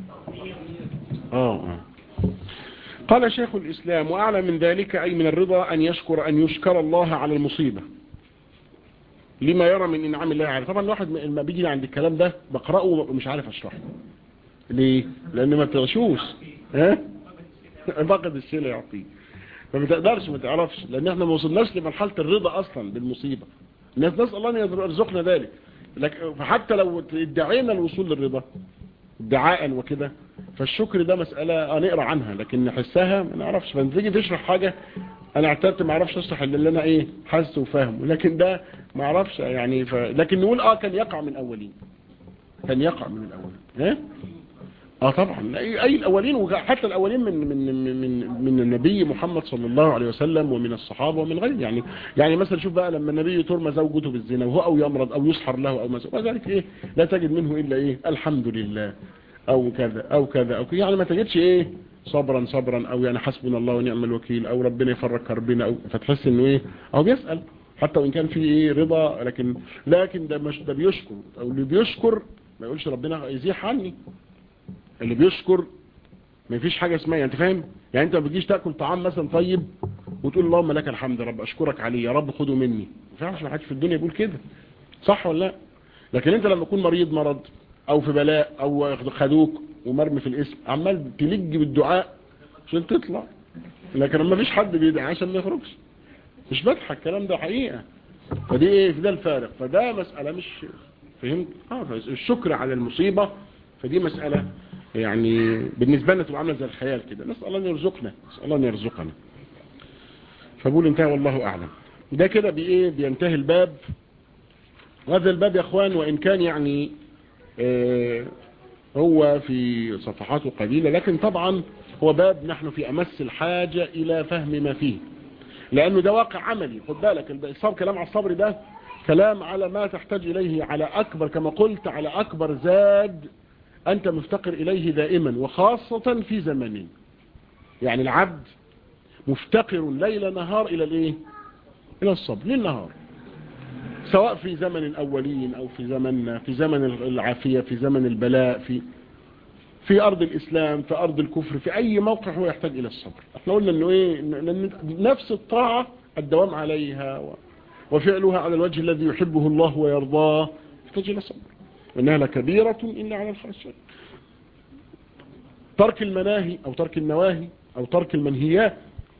S1: اه اه قال شيخ الإسلام وأعلى من ذلك أي من الرضا أن يشكر أن يشكر الله على المصيبة لما يرى من إنعام الله عليه طبعا الواحد لما بيجي عند الكلام ده بقرأه ومش عارف أشرحه ليه؟ لأن ما بتغشوش ها؟ فقد الشيء يعطيه فما تقدرش ما تعرفش لأن احنا ما وصلناش لمرحلة الرضا أصلا بالمصيبة الناس نسأل الله أن يرزقنا ذلك لكن فحتى لو ادعينا الوصول للرضا ادعاء وكده فالشكر ده مسألة نقرأ عنها لكن نحسها ما نعرفش فانت تيجي تشرح حاجة انا اعترت ما اعرفش اشرح اللي انا ايه حاسه وفاهمه لكن ده ما اعرفش يعني ف... لكن نقول اه كان يقع من الاولين كان يقع من الاولين ها اه طبعا اي, أي الاولين وحتى الاولين من من من من النبي محمد صلى الله عليه وسلم ومن الصحابه ومن غيره يعني يعني مثلا شوف بقى لما النبي ترمى زوجته بالزنا وهو او يمرض او يسحر له او ما ذلك ايه لا تجد منه الا ايه الحمد لله او كذا او كذا او كذا يعني ما تجدش ايه صبرا صبرا او يعني حسبنا الله ونعم الوكيل او ربنا يفرج كربنا او فتحس انه ايه او بيسأل حتى وان كان في ايه رضا لكن لكن ده مش ده بيشكر او اللي بيشكر ما يقولش ربنا يزيح عني اللي بيشكر ما فيش حاجة اسمها يعني انت فاهم يعني انت ما بتجيش تاكل طعام مثلا طيب وتقول اللهم لك الحمد رب اشكرك عليه يا رب خده مني ما فيش حد في الدنيا يقول كده صح ولا لا لكن انت لما تكون مريض مرض او في بلاء او خدوك ومرمي في الاسم عمال تلج بالدعاء عشان تطلع لكن ما فيش حد بيدعي عشان ما يخرجش مش بضحك الكلام ده حقيقة فدي ايه ده الفارق فده مسألة مش فهمت اه الشكر على المصيبة فدي مسألة يعني بالنسبة لنا تبقى عامله زي الخيال كده نسأل الله ان يرزقنا نسأل الله ان يرزقنا فبقول انتهى والله اعلم ده كده بايه بينتهي الباب وهذا الباب يا اخوان وان كان يعني آه هو في صفحاته قليلة لكن طبعا هو باب نحن في امس الحاجة الى فهم ما فيه لانه ده واقع عملي خد بالك الصبر كلام على الصبر ده كلام على ما تحتاج اليه على اكبر كما قلت على اكبر زاد أنت مفتقر إليه دائما وخاصة في زمنين يعني العبد مفتقر ليل نهار إلى الإيه إلى الصبر للنهار سواء في زمن الأولين أو في زمننا في زمن العافية في زمن البلاء في في أرض الإسلام في أرض الكفر في أي موقع هو يحتاج إلى الصبر احنا قلنا أنه إيه لأن نفس الطاعة الدوام عليها وفعلها على الوجه الذي يحبه الله ويرضاه يحتاج إلى الصبر وإنها لكبيرة إلا على الخاشعين ترك المناهي أو ترك النواهي أو ترك المنهيات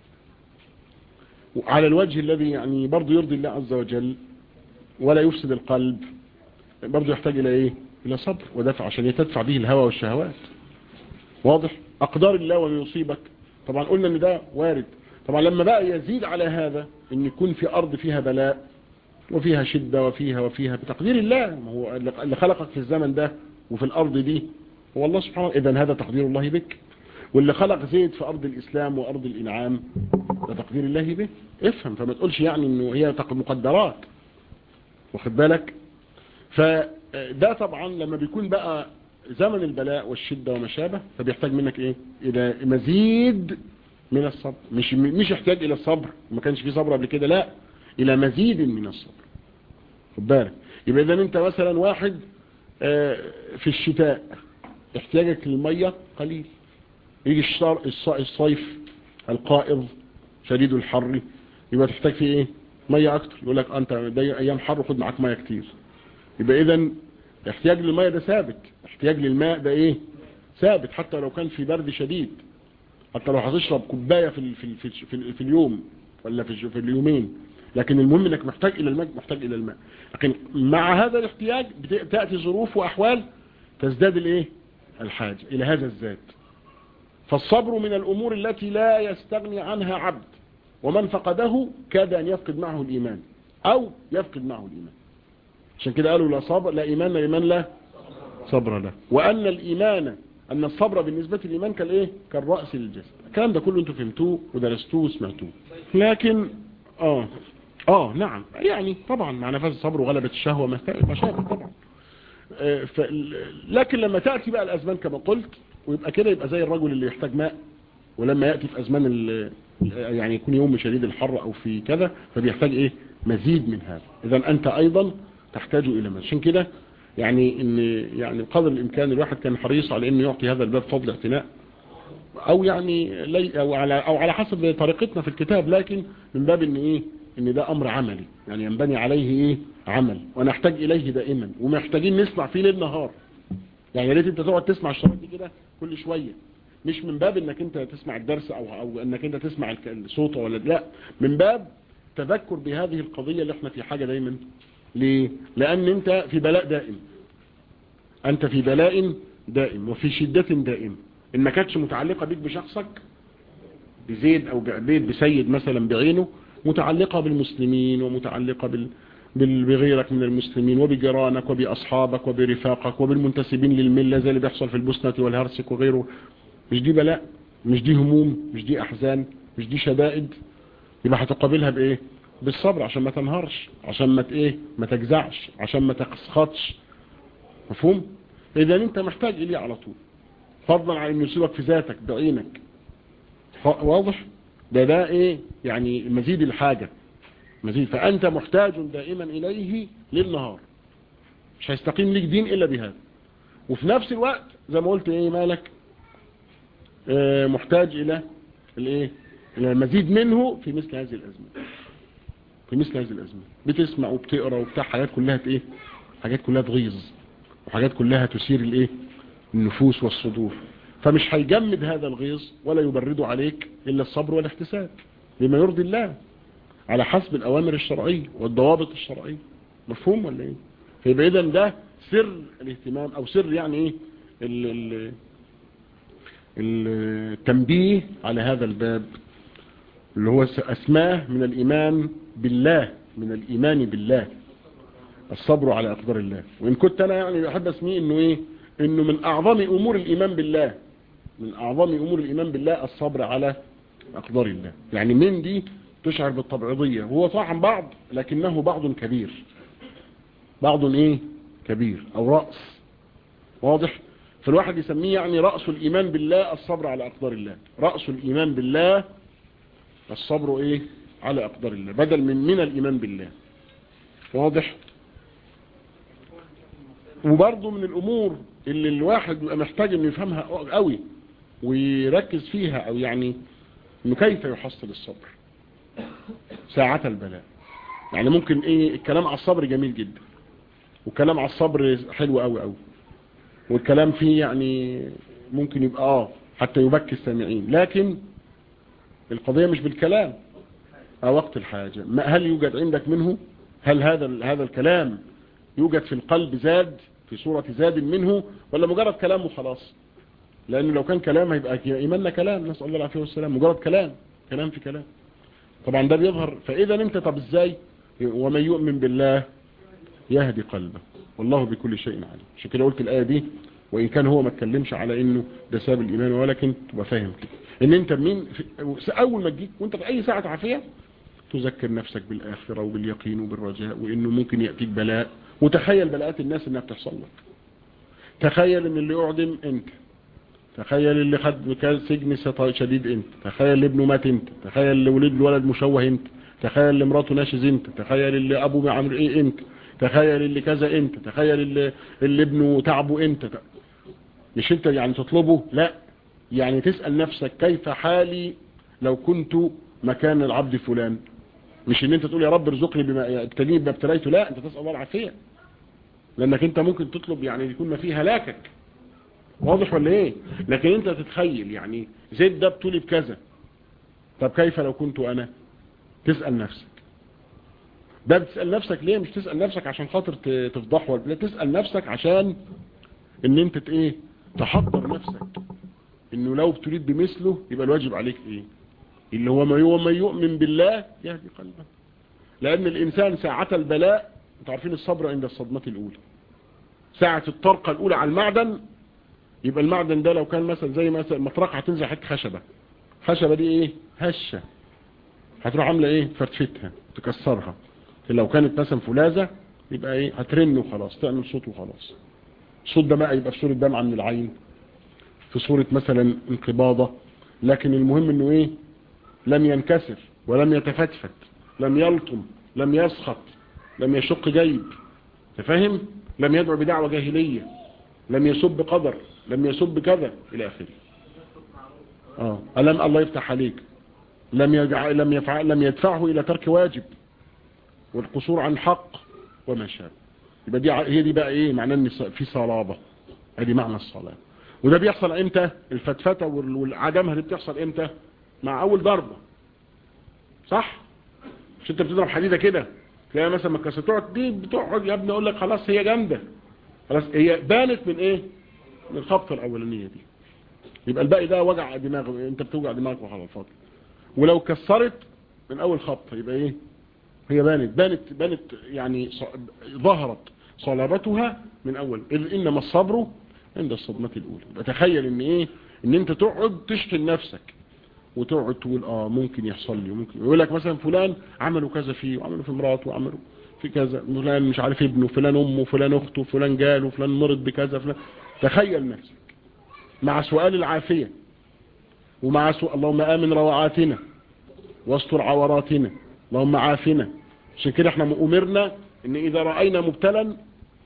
S1: على الوجه الذي يعني برضه يرضي الله عز وجل ولا يفسد القلب برضه يحتاج إلى إيه إلى صبر ودفع عشان تدفع به الهوى والشهوات واضح أقدار الله وما يصيبك طبعا قلنا ان ده وارد طبعا لما بقى يزيد على هذا ان يكون في أرض فيها بلاء وفيها شدة وفيها وفيها بتقدير الله ما هو اللي خلقك في الزمن ده وفي الأرض دي هو الله سبحانه إذا هذا تقدير الله بك واللي خلق زيد في أرض الإسلام وأرض الإنعام ده تقدير الله به افهم فما تقولش يعني انه هي مقدرات واخد بالك فده طبعا لما بيكون بقى زمن البلاء والشدة وما شابه فبيحتاج منك ايه الى مزيد من الصبر مش مش يحتاج الى الصبر ما كانش في صبر قبل كده لا الى مزيد من الصبر خد بالك يبقى اذا انت مثلا واحد في الشتاء احتياجك للمية قليل يجي الصيف القائض شديد الحر يبقى تحتاج فيه ايه مية اكتر يقول لك انت ده ايام حر خد معاك مية كتير يبقى اذا احتياج للمية ده ثابت احتياج للماء ده ايه ثابت حتى لو كان في برد شديد حتى لو هتشرب كوبايه في ال في ال في, ال في اليوم ولا في, في اليومين لكن المهم انك محتاج الى الماء محتاج الى الماء لكن مع هذا الاحتياج تاتي ظروف واحوال تزداد الايه الحاجه الى هذا الزاد فالصبر من الامور التي لا يستغني عنها عبد ومن فقده كاد ان يفقد معه الايمان او يفقد معه الايمان عشان كده قالوا لا صبر لا ايمان لمن لا صبر له وان الايمان ان الصبر بالنسبة للايمان كالايه كالرأس للجسد الكلام ده كله انتوا فهمتوه ودرستوه وسمعتوه لكن اه اه نعم يعني طبعا مع نفس الصبر وغلبة الشهوة ما شابه طبعا آه ف... لكن لما تأتي بقى الازمان كما قلت ويبقى كده يبقى زي الرجل اللي يحتاج ماء ولما يأتي في أزمان ال- يعني يكون يوم شديد الحر أو في كذا فبيحتاج إيه مزيد من هذا إذا أنت أيضا تحتاج إلى مزيد عشان كده يعني إن يعني قدر الإمكان الواحد كان حريص على إنه يعطي هذا الباب فضل اعتناء أو يعني لي أو على أو على حسب طريقتنا في الكتاب لكن من باب إن إيه إن ده أمر عملي يعني ينبني عليه إيه عمل ونحتاج إليه دائما ومحتاجين نسمع فيه ليل نهار يعني يا ريت انت تقعد تسمع الشرايط دي كده كل شويه مش من باب انك انت تسمع الدرس او او انك انت تسمع الك- الصوت ولا لا من باب تذكر بهذه القضيه اللي احنا في حاجه دايما ليه لان انت في بلاء دائم انت في بلاء دائم وفي شده دائم ان ما كانتش متعلقه بيك بشخصك بزيد او بعبيد بسيد مثلا بعينه متعلقه بالمسلمين ومتعلقه بال بال- بغيرك من المسلمين وبجيرانك وبأصحابك وبرفاقك وبالمنتسبين للملة زي اللي بيحصل في البوسنة والهرسك وغيره مش دي بلاء مش دي هموم مش دي أحزان مش دي شدائد يبقى هتقابلها بإيه بالصبر عشان ما تنهارش عشان ما ت- ايه ما تجزعش عشان ما تسخطش مفهوم اذا انت محتاج اليه على طول فضلا عن انه يسيبك في ذاتك بعينك ف- واضح ده ده ايه يعني مزيد الحاجة مزيد فأنت محتاج دائما إليه للنهار مش هيستقيم ليك دين إلا بهذا وفي نفس الوقت زي ما قلت إيه مالك آه، محتاج إلى الإيه إلى المزيد منه في مثل هذه الأزمة في مثل هذه الأزمة بتسمع وبتقرأ وبتاع حاجات كلها إيه حاجات كلها تغيظ وحاجات كلها تثير الإيه النفوس والصدور فمش هيجمد هذا الغيظ ولا يبرده عليك إلا الصبر والاحتساب بما يرضي الله على حسب الأوامر الشرعية والضوابط الشرعية مفهوم ولا إيه فيبقى إذن ده سر الاهتمام أو سر يعني إيه ال ال التنبيه على هذا الباب اللي هو أسماه من الإيمان بالله من الإيمان بالله الصبر على أقدار الله وإن كنت أنا يعني أحب أسميه إنه إيه إنه من أعظم أمور الإيمان بالله من أعظم أمور الإيمان بالله الصبر على أقدار الله يعني من دي تشعر بالطبعضية هو طبعا بعض لكنه بعض كبير بعض ايه كبير او رأس واضح فالواحد يسميه يعني رأس الإيمان بالله الصبر على أقدار الله رأس الإيمان بالله الصبر ايه على أقدار الله بدل من من الإيمان بالله واضح وبرضه من الأمور اللي الواحد بيبقى محتاج انه يفهمها قوي ويركز فيها او يعني انه كيف يحصل الصبر ساعة البلاء يعني ممكن ايه الكلام على الصبر جميل جدا والكلام على الصبر حلو قوي قوي والكلام فيه يعني ممكن يبقى اه حتى يبكي السامعين لكن القضية مش بالكلام اه وقت الحاجة ما هل يوجد عندك منه هل هذا هذا الكلام يوجد في القلب زاد في صورة زاد منه ولا مجرد كلام وخلاص لأنه لو كان كلام هيبقى إيماننا كلام نسأل الله العافية والسلام مجرد كلام كلام في كلام طبعا ده بيظهر فإذا انت طب ازاي ومن يؤمن بالله يهدي قلبه والله بكل شيء عليم عشان كده قلت الآية دي وإن كان هو ما اتكلمش على إنه ده ساب الإيمان ولكن تبقى فاهم كده إن أنت مين في أول ما تجيك وأنت في أي ساعة عافية تذكر نفسك بالآخرة وباليقين وبالرجاء وإنه ممكن يأتيك بلاء وتخيل بلاءات الناس إنها بتحصل لك تخيل إن اللي يعدم أنت تخيل اللي خد سجن شديد انت تخيل اللي ابنه مات انت تخيل اللي ولد الولد مشوه انت تخيل اللي مراته ناشز انت تخيل اللي ابوه عمل ايه انت تخيل اللي كذا انت تخيل اللي, اللي ابنه تعبه انت مش انت يعني تطلبه لا يعني تسأل نفسك كيف حالي لو كنت مكان العبد فلان مش ان انت تقول يا رب ارزقني بما ابتليني بما ابتليته لا انت تسأل الله العافية لانك انت ممكن تطلب يعني يكون ما فيه هلاكك واضح ولا ايه لكن انت تتخيل يعني زيد ده بتولي بكذا طب كيف لو كنت انا تسأل نفسك ده بتسأل نفسك ليه مش تسأل نفسك عشان خاطر تفضح ولا لا تسأل نفسك عشان ان انت ايه تحضر نفسك انه لو ابتليت بمثله يبقى الواجب عليك ايه اللي هو ما هو من يؤمن بالله يهدي قلبه لان الانسان ساعة البلاء انتوا عارفين الصبر عند الصدمة الاولى ساعة الطرقة الاولى على المعدن يبقى المعدن ده لو كان مثلا زي مثلا مطرقة هتنزل حته خشبة خشبة دي ايه هشة هتروح عاملة ايه فرفتها تكسرها لو كانت مثلا فولاذة يبقى ايه هترن وخلاص تعمل صوت وخلاص الصوت ده بقى يبقى في صورة دمعة من العين في صورة مثلا انقباضة لكن المهم انه ايه لم ينكسر ولم يتفتفت لم يلطم لم يسخط لم يشق جيب تفهم لم يدعو بدعوة جاهلية لم يسب قدر لم يسب كذا الى اخره اه ألم الله يفتح عليك لم يجعل لم يفعل لم يدفعه الى ترك واجب والقصور عن حق وما شابه يبقى دي هي دي بقى ايه معناه ان في صلابه ادي معنى الصلاه وده بيحصل امتى الفتفته والعجمه دي بتحصل امتى مع اول ضربه صح مش انت بتضرب حديده كده تلاقي مثلا ما كانت تقعد دي بتقعد يا ابني اقول لك خلاص هي جامده خلاص هي بانت من ايه من الخبطه الاولانيه دي يبقى الباقي ده وجع دماغ انت بتوجع دماغك وعلى الفاضي ولو كسرت من اول خبطه يبقى ايه هي بانت بانت بانت يعني ظهرت صلابتها من اول إذ انما الصبر عند الصدمة الاولى بتخيل ان ايه ان انت تقعد تشتم نفسك وتقعد تقول اه ممكن يحصل لي ممكن يقول لك مثلا فلان عملوا كذا فيه وعملوا في مراته وعملوا في كذا فلان مش عارف ابنه فلان امه فلان اخته فلان جاله فلان مرض بكذا فلان تخيل نفسك مع سؤال العافية ومع سؤال اللهم امن روعاتنا واستر عوراتنا اللهم عافنا عشان كده احنا امرنا ان اذا رأينا مبتلا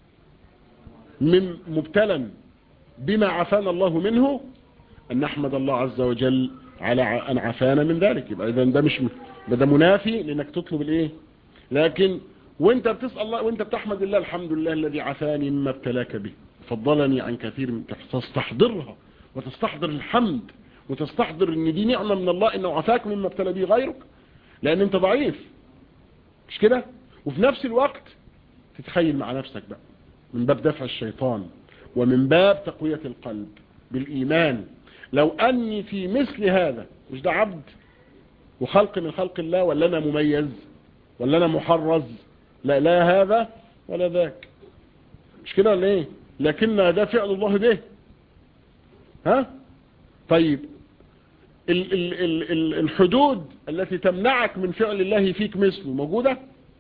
S1: من مبتلا بما عافانا الله منه ان نحمد الله عز وجل على ان عافانا من ذلك يبقى اذا ده مش ده منافي لانك تطلب الايه لكن وانت بتسال الله وانت بتحمد الله الحمد لله الذي عافاني مما ابتلاك به فضلني عن كثير من تستحضرها وتستحضر الحمد وتستحضر ان دي نعمه من الله انه عافاك مما ابتلى به غيرك لان انت ضعيف مش كده وفي نفس الوقت تتخيل مع نفسك بقى من باب دفع الشيطان ومن باب تقوية القلب بالإيمان لو أني في مثل هذا مش ده عبد وخلق من خلق الله ولا أنا مميز ولا أنا محرز لا لا هذا ولا ذاك مش كده ولا ايه لكن ده فعل الله به ها طيب ال ال ال ال الحدود التي تمنعك من فعل الله فيك مثله موجودة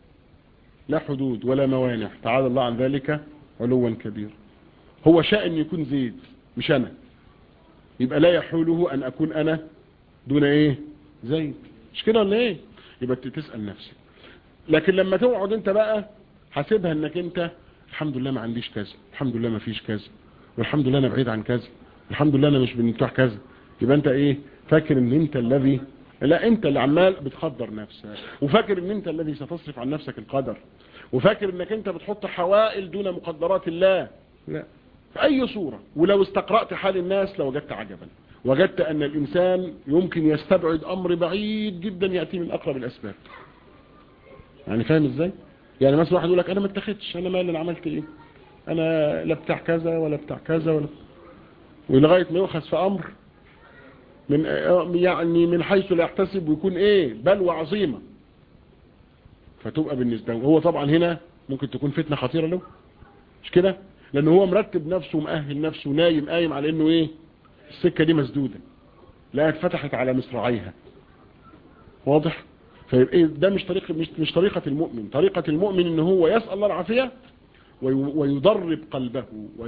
S1: لا حدود ولا موانع تعالى الله عن ذلك علوا كبير هو شاء ان يكون زيد مش انا يبقى لا يحوله ان اكون انا دون ايه زيد مش كده ولا ايه يبقى تسأل نفسك لكن لما تقعد انت بقى حاسبها انك انت الحمد لله ما عنديش كذا الحمد لله ما فيش كذا والحمد لله انا بعيد عن كذا الحمد لله انا مش من بتوع كذا يبقى انت ايه فاكر ان انت الذي لا انت اللي عمال بتخدر نفسك وفاكر ان انت الذي ستصرف عن نفسك القدر وفاكر انك انت بتحط حوائل دون مقدرات الله لا في اي صورة ولو استقرأت حال الناس لوجدت عجبا وجدت ان الانسان يمكن يستبعد امر بعيد جدا يأتي من اقرب الاسباب يعني فاهم ازاي يعني مثلا واحد يقول لك انا ما اتخذتش انا مالي انا عملت ايه انا لا بتاع كذا ولا بتاع كذا ولا ولغاية ما يؤخذ في امر من يعني من حيث لا يحتسب ويكون ايه بلوى عظيمة فتبقى بالنسبة له هو طبعا هنا ممكن تكون فتنة خطيرة له مش كده لانه هو مرتب نفسه ومأهل نفسه نايم قايم على انه ايه السكة دي مسدودة لا اتفتحت على مصراعيها واضح فيبقى ده مش طريقة مش, مش طريقة المؤمن طريقة المؤمن ان هو يسأل الله العافية ويدرب قلبه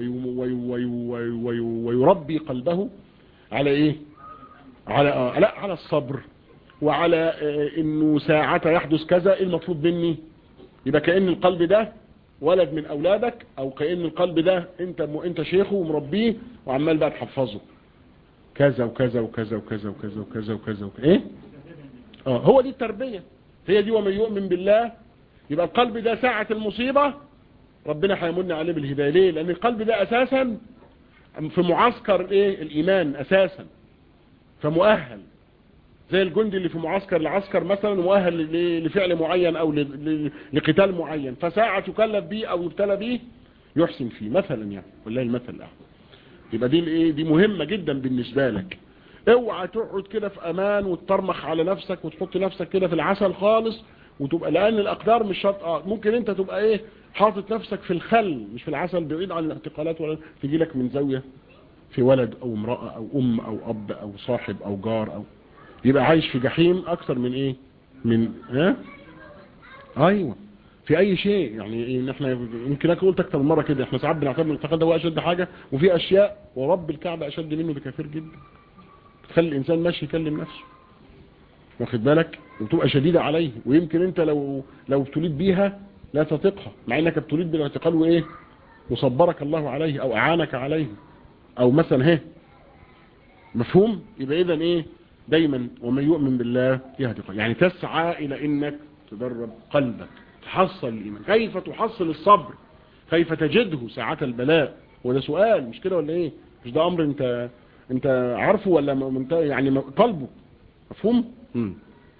S1: ويربي قلبه على ايه على لا على الصبر وعلى انه ساعة يحدث كذا ايه المطلوب مني يبقى كأن القلب ده ولد من اولادك او كأن القلب ده انت انت شيخه ومربيه وعمال بقى تحفظه كذا وكذا وكذا وكذا وكذا وكذا وكذا وكذا ايه اه هو دي التربية هي دي ومن يؤمن بالله يبقى القلب ده ساعة المصيبة ربنا هيمن عليه بالهداية ليه لان القلب ده اساسا في معسكر ايه الايمان اساسا فمؤهل زي الجندي اللي في معسكر العسكر مثلا مؤهل لفعل معين او لقتال معين فساعة يكلف به او يبتلى به يحسن فيه مثلا يعني والله المثل الاعلى يبقى دي الايه دي مهمة جدا بالنسبة لك اوعى تقعد كده في امان وتطرمخ على نفسك وتحط نفسك كده في العسل خالص وتبقى لان الاقدار مش شرط اه ممكن انت تبقى ايه حاطط نفسك في الخل مش في العسل بعيد عن الاعتقالات ولا تجي لك من زاوية في ولد او امرأة او ام او اب او صاحب او جار او يبقى عايش في جحيم اكتر من ايه من ها ايوه في اي شيء يعني ان احنا يمكن اكون قلت اكتر من مره كده احنا ساعات بنعتبر الانتقال ده هو اشد حاجه وفي اشياء ورب الكعبه اشد منه بكثير جدا تخلي الانسان ماشي يكلم نفسه واخد بالك وتبقى شديده عليه ويمكن انت لو لو ابتليت بيها لا تطيقها مع انك ابتليت بالاعتقال وايه وصبرك الله عليه او اعانك عليه او مثلا هه مفهوم يبقى اذا ايه دايما ومن يؤمن بالله يهدي قلبه يعني تسعى الى انك تدرب قلبك تحصل الايمان كيف تحصل الصبر كيف تجده ساعات البلاء وده سؤال مش كده ولا ايه مش ده امر انت انت عارفه ولا انت يعني قلبه مفهوم مم.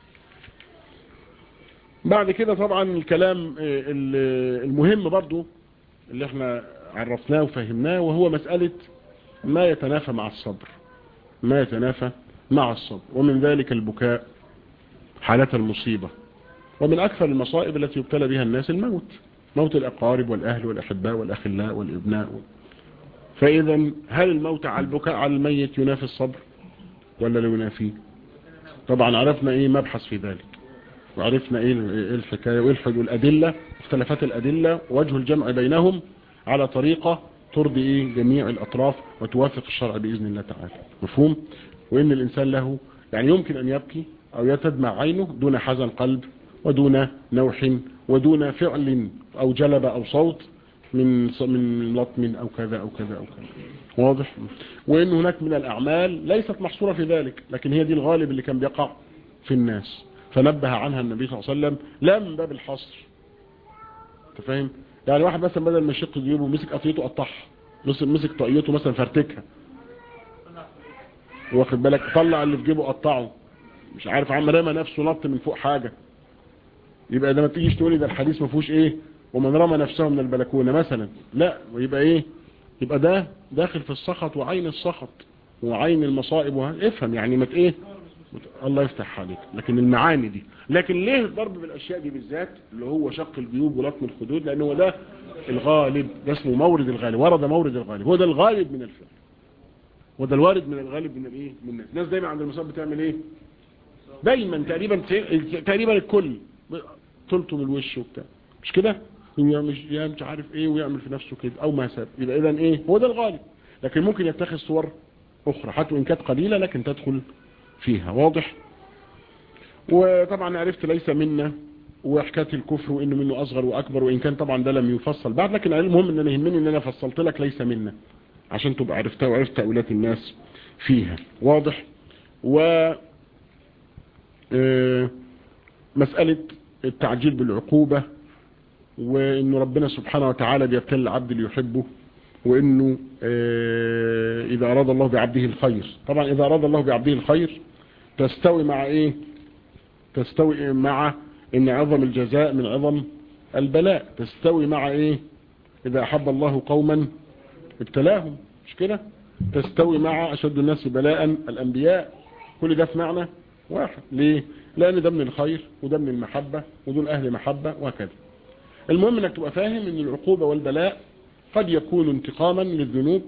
S1: بعد كده طبعا الكلام المهم برضو اللي احنا عرفناه وفهمناه وهو مسألة ما يتنافى مع الصبر ما يتنافى مع الصبر ومن ذلك البكاء حالة المصيبة ومن أكثر المصائب التي يبتلى بها الناس الموت موت الأقارب والأهل والأحباء والأخلاء والإبناء فإذا هل الموت على البكاء على الميت ينافي الصبر ولا لا ينافيه طبعا عرفنا ايه مبحث في ذلك وعرفنا ايه الحكاية والأدلة اختلفت الأدلة ووجه الجمع بينهم على طريقة ترضي ايه جميع الأطراف وتوافق الشرع بإذن الله تعالى مفهوم وإن الإنسان له يعني يمكن أن يبكي أو يتدمع عينه دون حزن قلب ودون نوح ودون فعل أو جلب أو صوت من من لطم أو كذا أو كذا أو كذا واضح وإن هناك من الأعمال ليست محصورة في ذلك لكن هي دي الغالب اللي كان بيقع في الناس فنبه عنها النبي صلى الله عليه وسلم لا من باب الحصر انت فاهم يعني واحد مثلا بدل ما يشق جيبه مسك قطيته قطعها مسك طاقيته مثلا فرتكها واخد بالك طلع اللي في جيبه قطعه مش عارف عم رمى نفسه نط من فوق حاجة يبقى ده ما تيجيش تقولي ده الحديث ما فيهوش ايه ومن رمى نفسه من البلكونة مثلا لا ويبقى ايه يبقى ده داخل في السخط وعين السخط وعين المصائب وه... افهم يعني ما ايه الله يفتح عليك لكن المعاني دي لكن ليه الضرب بالاشياء دي بالذات اللي هو شق الجيوب ولطم الخدود لانه هو ده الغالب ده اسمه مورد الغالب ورد مورد الغالب هو ده الغالب من الفعل وده الوارد من الغالب من الايه من الناس الناس دايما عند المصاب بتعمل ايه دايما تقريبا تقريبا الكل تلطم الوش وبتاع مش كده مش يا مش عارف ايه ويعمل في نفسه كده او ما ساب يبقى اذا ايه هو ده الغالب لكن ممكن يتخذ صور اخرى حتى وان كانت قليله لكن تدخل فيها واضح وطبعا عرفت ليس منا وحكايه الكفر وانه منه اصغر واكبر وان كان طبعا ده لم يفصل بعد لكن المهم ان انا يهمني ان انا فصلت لك ليس منا عشان تبقى عرفتها وعرفت تاويلات الناس فيها واضح و مسألة التعجيل بالعقوبة وانه ربنا سبحانه وتعالى بيبتل العبد اللي يحبه وانه اذا اراد الله بعبده الخير طبعا اذا اراد الله بعبده الخير تستوي مع ايه تستوي مع ان عظم الجزاء من عظم البلاء تستوي مع ايه اذا احب الله قوما ابتلاهم مش كده تستوي مع اشد الناس بلاء الانبياء كل ده في معنى واحد ليه لان ده من الخير وده من المحبة ودول اهل محبة وهكذا المهم انك تبقى فاهم ان العقوبة والبلاء قد يكون انتقاما للذنوب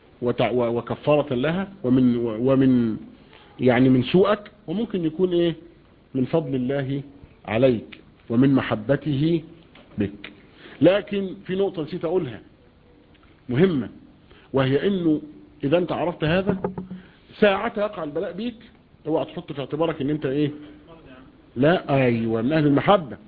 S1: وكفارة لها ومن ومن يعني من سوءك وممكن يكون ايه من فضل الله عليك ومن محبته بك لكن في نقطة نسيت اقولها مهمة وهي انه اذا انت عرفت هذا ساعتها يقع البلاء بيك اوعى تحط في اعتبارك ان انت ايه لا ايوه من اهل المحبة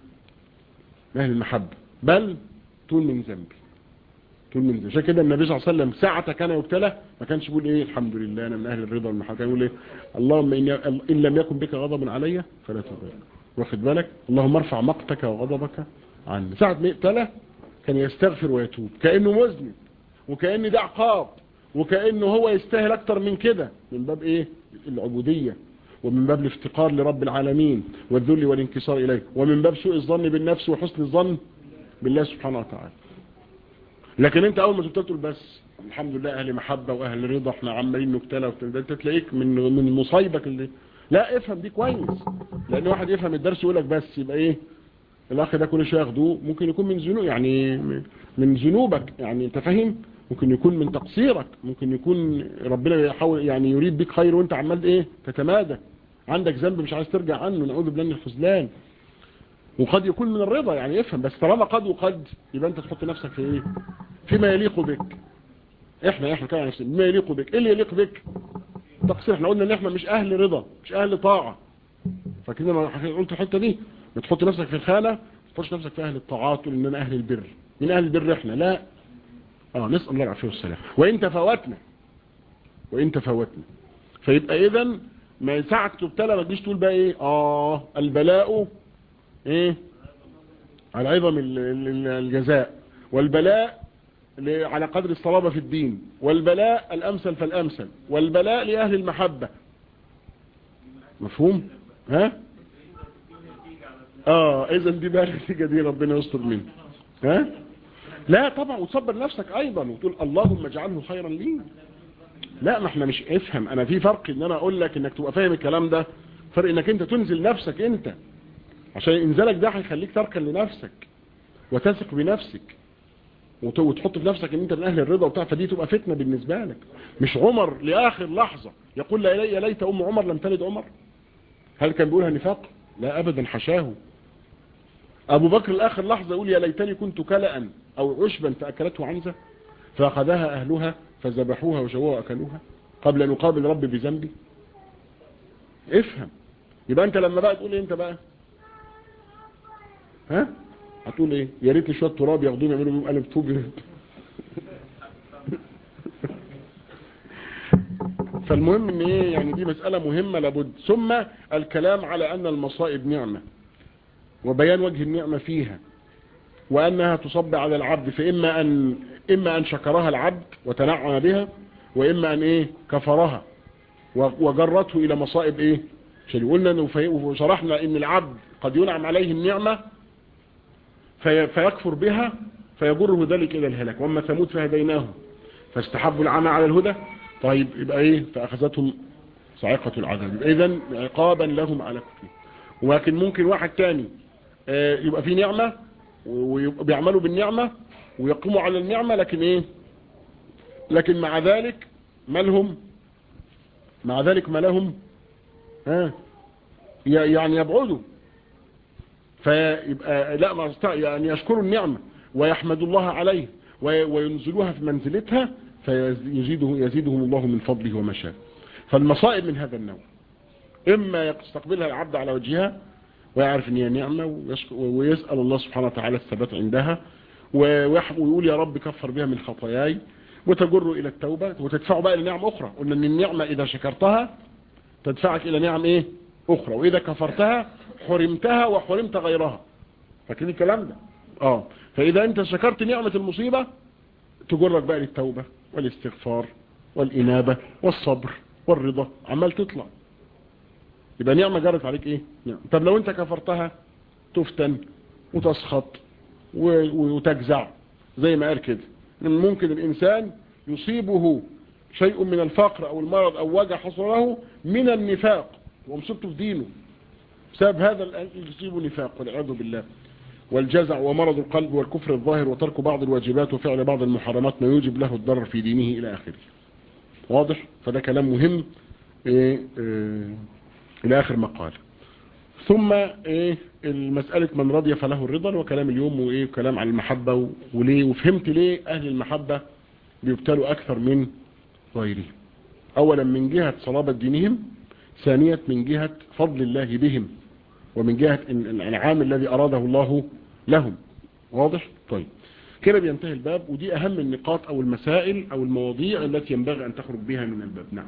S1: من اهل المحبة بل تقول من ذنبي تقول من ذنبي عشان كده النبي صلى الله عليه وسلم ساعة كان يبتلى ما كانش يقول ايه الحمد لله انا من اهل الرضا والمحبة كان يقول ايه اللهم إن, إن لم يكن بك غضب علي فلا تضر واخد بالك اللهم ارفع مقتك وغضبك عني ساعة ما يبتلى كان يستغفر ويتوب كأنه مذنب وكأن ده عقاب وكأنه هو يستاهل اكتر من كده من باب ايه العبودية ومن باب الافتقار لرب العالمين والذل والانكسار إليه ومن باب سوء الظن بالنفس وحسن الظن بالله سبحانه وتعالى لكن انت اول ما تقول بس الحمد لله اهل محبة واهل رضا احنا عمالين نبتلى ده انت تلاقيك من من مصايبك اللي لا افهم دي كويس لان واحد يفهم الدرس يقول لك بس يبقى ايه الاخ ده كل شويه ياخدوه ممكن يكون من ذنوب يعني من ذنوبك يعني انت فاهم ممكن يكون من تقصيرك ممكن يكون ربنا يحاول يعني يريد بك خير وانت عمال ايه تتمادى عندك ذنب مش عايز ترجع عنه نعوذ بالله من الخذلان وقد يكون من الرضا يعني افهم بس طالما قد وقد يبقى انت تحط نفسك في ايه فيما يليق بك احنا احنا كده نفسنا بما يليق بك ايه اللي يليق بك تقصير احنا قلنا ان احنا مش اهل رضا مش اهل طاعة فكده ما قلت الحته دي بتحط نفسك في الخانه ما تحطش نفسك في اهل الطاعات وتقول ان انا اهل البر من اهل البر احنا لا اه نسال الله العافيه والسلام وان تفاوتنا وان تفاوتنا فيبقى اذا ما ساعة تبتلى ما تجيش تقول بقى ايه اه البلاء ايه على عظم الجزاء والبلاء على قدر الصلابة في الدين والبلاء الامثل فالامثل والبلاء لاهل المحبة مفهوم ها اه اذا دي بقى النتيجة دي ربنا يستر منه ها لا طبعا وتصبر نفسك ايضا وتقول اللهم اجعله خيرا لي لا ما احنا مش افهم انا في فرق ان انا اقول لك انك تبقى فاهم الكلام ده فرق انك انت تنزل نفسك انت عشان انزالك ده هيخليك تركن لنفسك وتثق بنفسك وتحط في نفسك ان انت من اهل الرضا وبتاع فدي تبقى فتنه بالنسبه لك مش عمر لاخر لحظه يقول لا يا ليت ام عمر لم تلد عمر هل كان بيقولها نفاق لا ابدا حشاه ابو بكر لاخر لحظه يقول يا ليتني كنت كلأ او عشبا فاكلته عنزه فاخذها اهلها فذبحوها وشووها واكلوها قبل ان يقابل ربي بذنبي افهم يبقى انت لما بقى تقول ايه انت بقى ها هتقول ايه يا ريت شويه تراب ياخدوه يعملوا بيهم قلب طوب فالمهم ان ايه يعني دي مسألة مهمة لابد ثم الكلام على ان المصائب نعمة وبيان وجه النعمة فيها وانها تصب على العبد فاما ان اما ان شكرها العبد وتنعم بها واما ان ايه كفرها وجرته الى مصائب ايه عشان قلنا وشرحنا ان العبد قد ينعم عليه النعمة في فيكفر بها فيجره ذلك الى الهلاك واما ثمود فهديناهم فاستحبوا العمى على الهدى طيب يبقى ايه فاخذتهم صاعقة العذاب اذا عقابا لهم على كفرهم ولكن ممكن واحد تاني يبقى في نعمة ويبقى بيعملوا بالنعمة ويقوموا على النعمة لكن ايه لكن مع ذلك ما لهم مع ذلك ما لهم ها يعني يبعدوا فيبقى لا ما يعني يشكروا النعمة ويحمدوا الله عليه وينزلوها في منزلتها فيزيده يزيدهم الله من فضله وما شاء فالمصائب من هذا النوع اما يستقبلها العبد على وجهها ويعرف ان هي نعمة ويسأل الله سبحانه وتعالى الثبات عندها ويقول يا رب كفر بها من خطاياي وتجر الى التوبة وتدفعه بقى الى نعم اخرى قلنا ان النعمة اذا شكرتها تدفعك الى نعم ايه اخرى واذا كفرتها حرمتها وحرمت غيرها فاكرين الكلام ده اه فاذا انت شكرت نعمة المصيبة تجرك بقى للتوبة والاستغفار والانابة والصبر والرضا عمال تطلع يبقى نعمة جرت عليك ايه نعم. طب لو انت كفرتها تفتن وتسخط وتجزع زي ما قال كده ممكن الانسان يصيبه شيء من الفقر او المرض او وجع حصل له من النفاق ومصيبته في دينه بسبب هذا يصيبه نفاق والعياذ بالله والجزع ومرض القلب والكفر الظاهر وترك بعض الواجبات وفعل بعض المحرمات ما يوجب له الضرر في دينه الى اخره واضح فده كلام مهم إيه إيه الى اخر مقال ثم ايه المسألة من رضي فله الرضا وكلام اليوم وايه كلام عن المحبة وليه وفهمت ليه اهل المحبة بيبتلوا اكثر من غيرهم اولا من جهة صلابة دينهم ثانية من جهة فضل الله بهم ومن جهة الانعام الذي اراده الله لهم واضح طيب كده بينتهي الباب ودي اهم النقاط او المسائل او المواضيع التي ينبغي ان تخرج بها من الباب نعم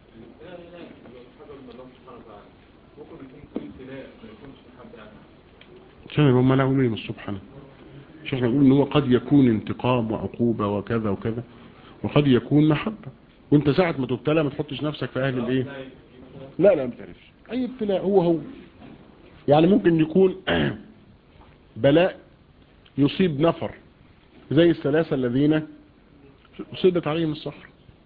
S1: عشان هم لا يقولوا من سبحانه مش احنا نقول ان هو قد يكون انتقام وعقوبة وكذا وكذا وقد يكون محبة وانت ساعة ما تبتلى ما تحطش نفسك في اهل الايه لا لا ما تعرفش اي ابتلاء هو هو يعني ممكن يكون بلاء يصيب نفر زي الثلاثة الذين سدت عليهم الصخر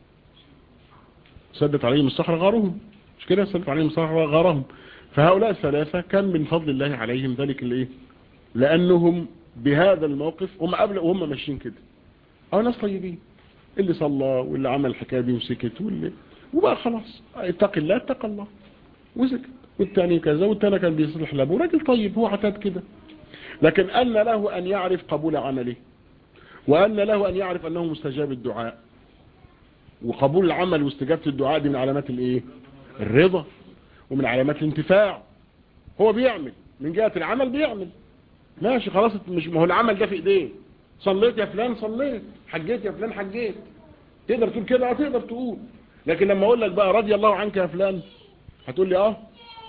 S1: سدت عليهم الصخر غارهم مش كده سدت عليهم الصخر غارهم فهؤلاء الثلاثة كان من فضل الله عليهم ذلك الايه لانهم بهذا الموقف هم قبل وهم ماشيين كده اه ناس طيبين اللي صلى واللي عمل الحكايه دي وسكت واللي وبقى خلاص اتق الله اتق الله وسكت والتاني كذا والتاني كان بيصلح لابوه راجل طيب هو عتاد كده لكن أن له أن يعرف قبول عمله وأن له أن يعرف أنه مستجاب الدعاء وقبول العمل واستجابة الدعاء دي من علامات الايه الرضا ومن علامات الانتفاع هو بيعمل من جهة العمل بيعمل ماشي خلاص مش ما هو العمل ده في ايديه صليت يا فلان صليت حجيت يا فلان حجيت تقدر تقول كده اه تقدر تقول لكن لما اقول لك بقى رضي الله عنك يا فلان هتقول لي اه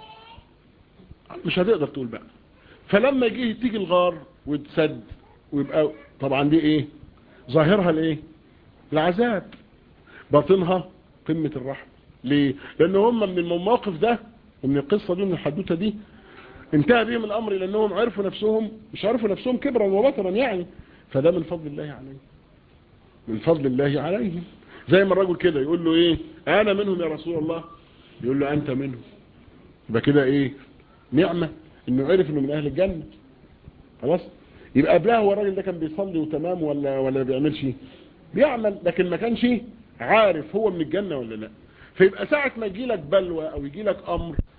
S1: مش هتقدر تقول بقى فلما يجي تيجي الغار وتسد ويبقى طبعا دي ايه ظاهرها الايه العذاب باطنها قمة الرحمة ليه لان هم من الموقف ده ومن القصة دي من الحدوتة دي انتهى بهم الامر لانهم عرفوا نفسهم مش عرفوا نفسهم كبرا وبطرا يعني فده من فضل الله عليهم من فضل الله عليهم زي ما الرجل كده يقول له ايه انا منهم يا رسول الله يقول له انت منهم يبقى كده ايه نعمة انه عرف انه من اهل الجنة خلاص يبقى قبلها هو الراجل ده كان بيصلي وتمام ولا ولا ما بيعملش بيعمل لكن ما كانش عارف هو من الجنة ولا لا فيبقى ساعة ما يجي لك بلوى او يجي لك امر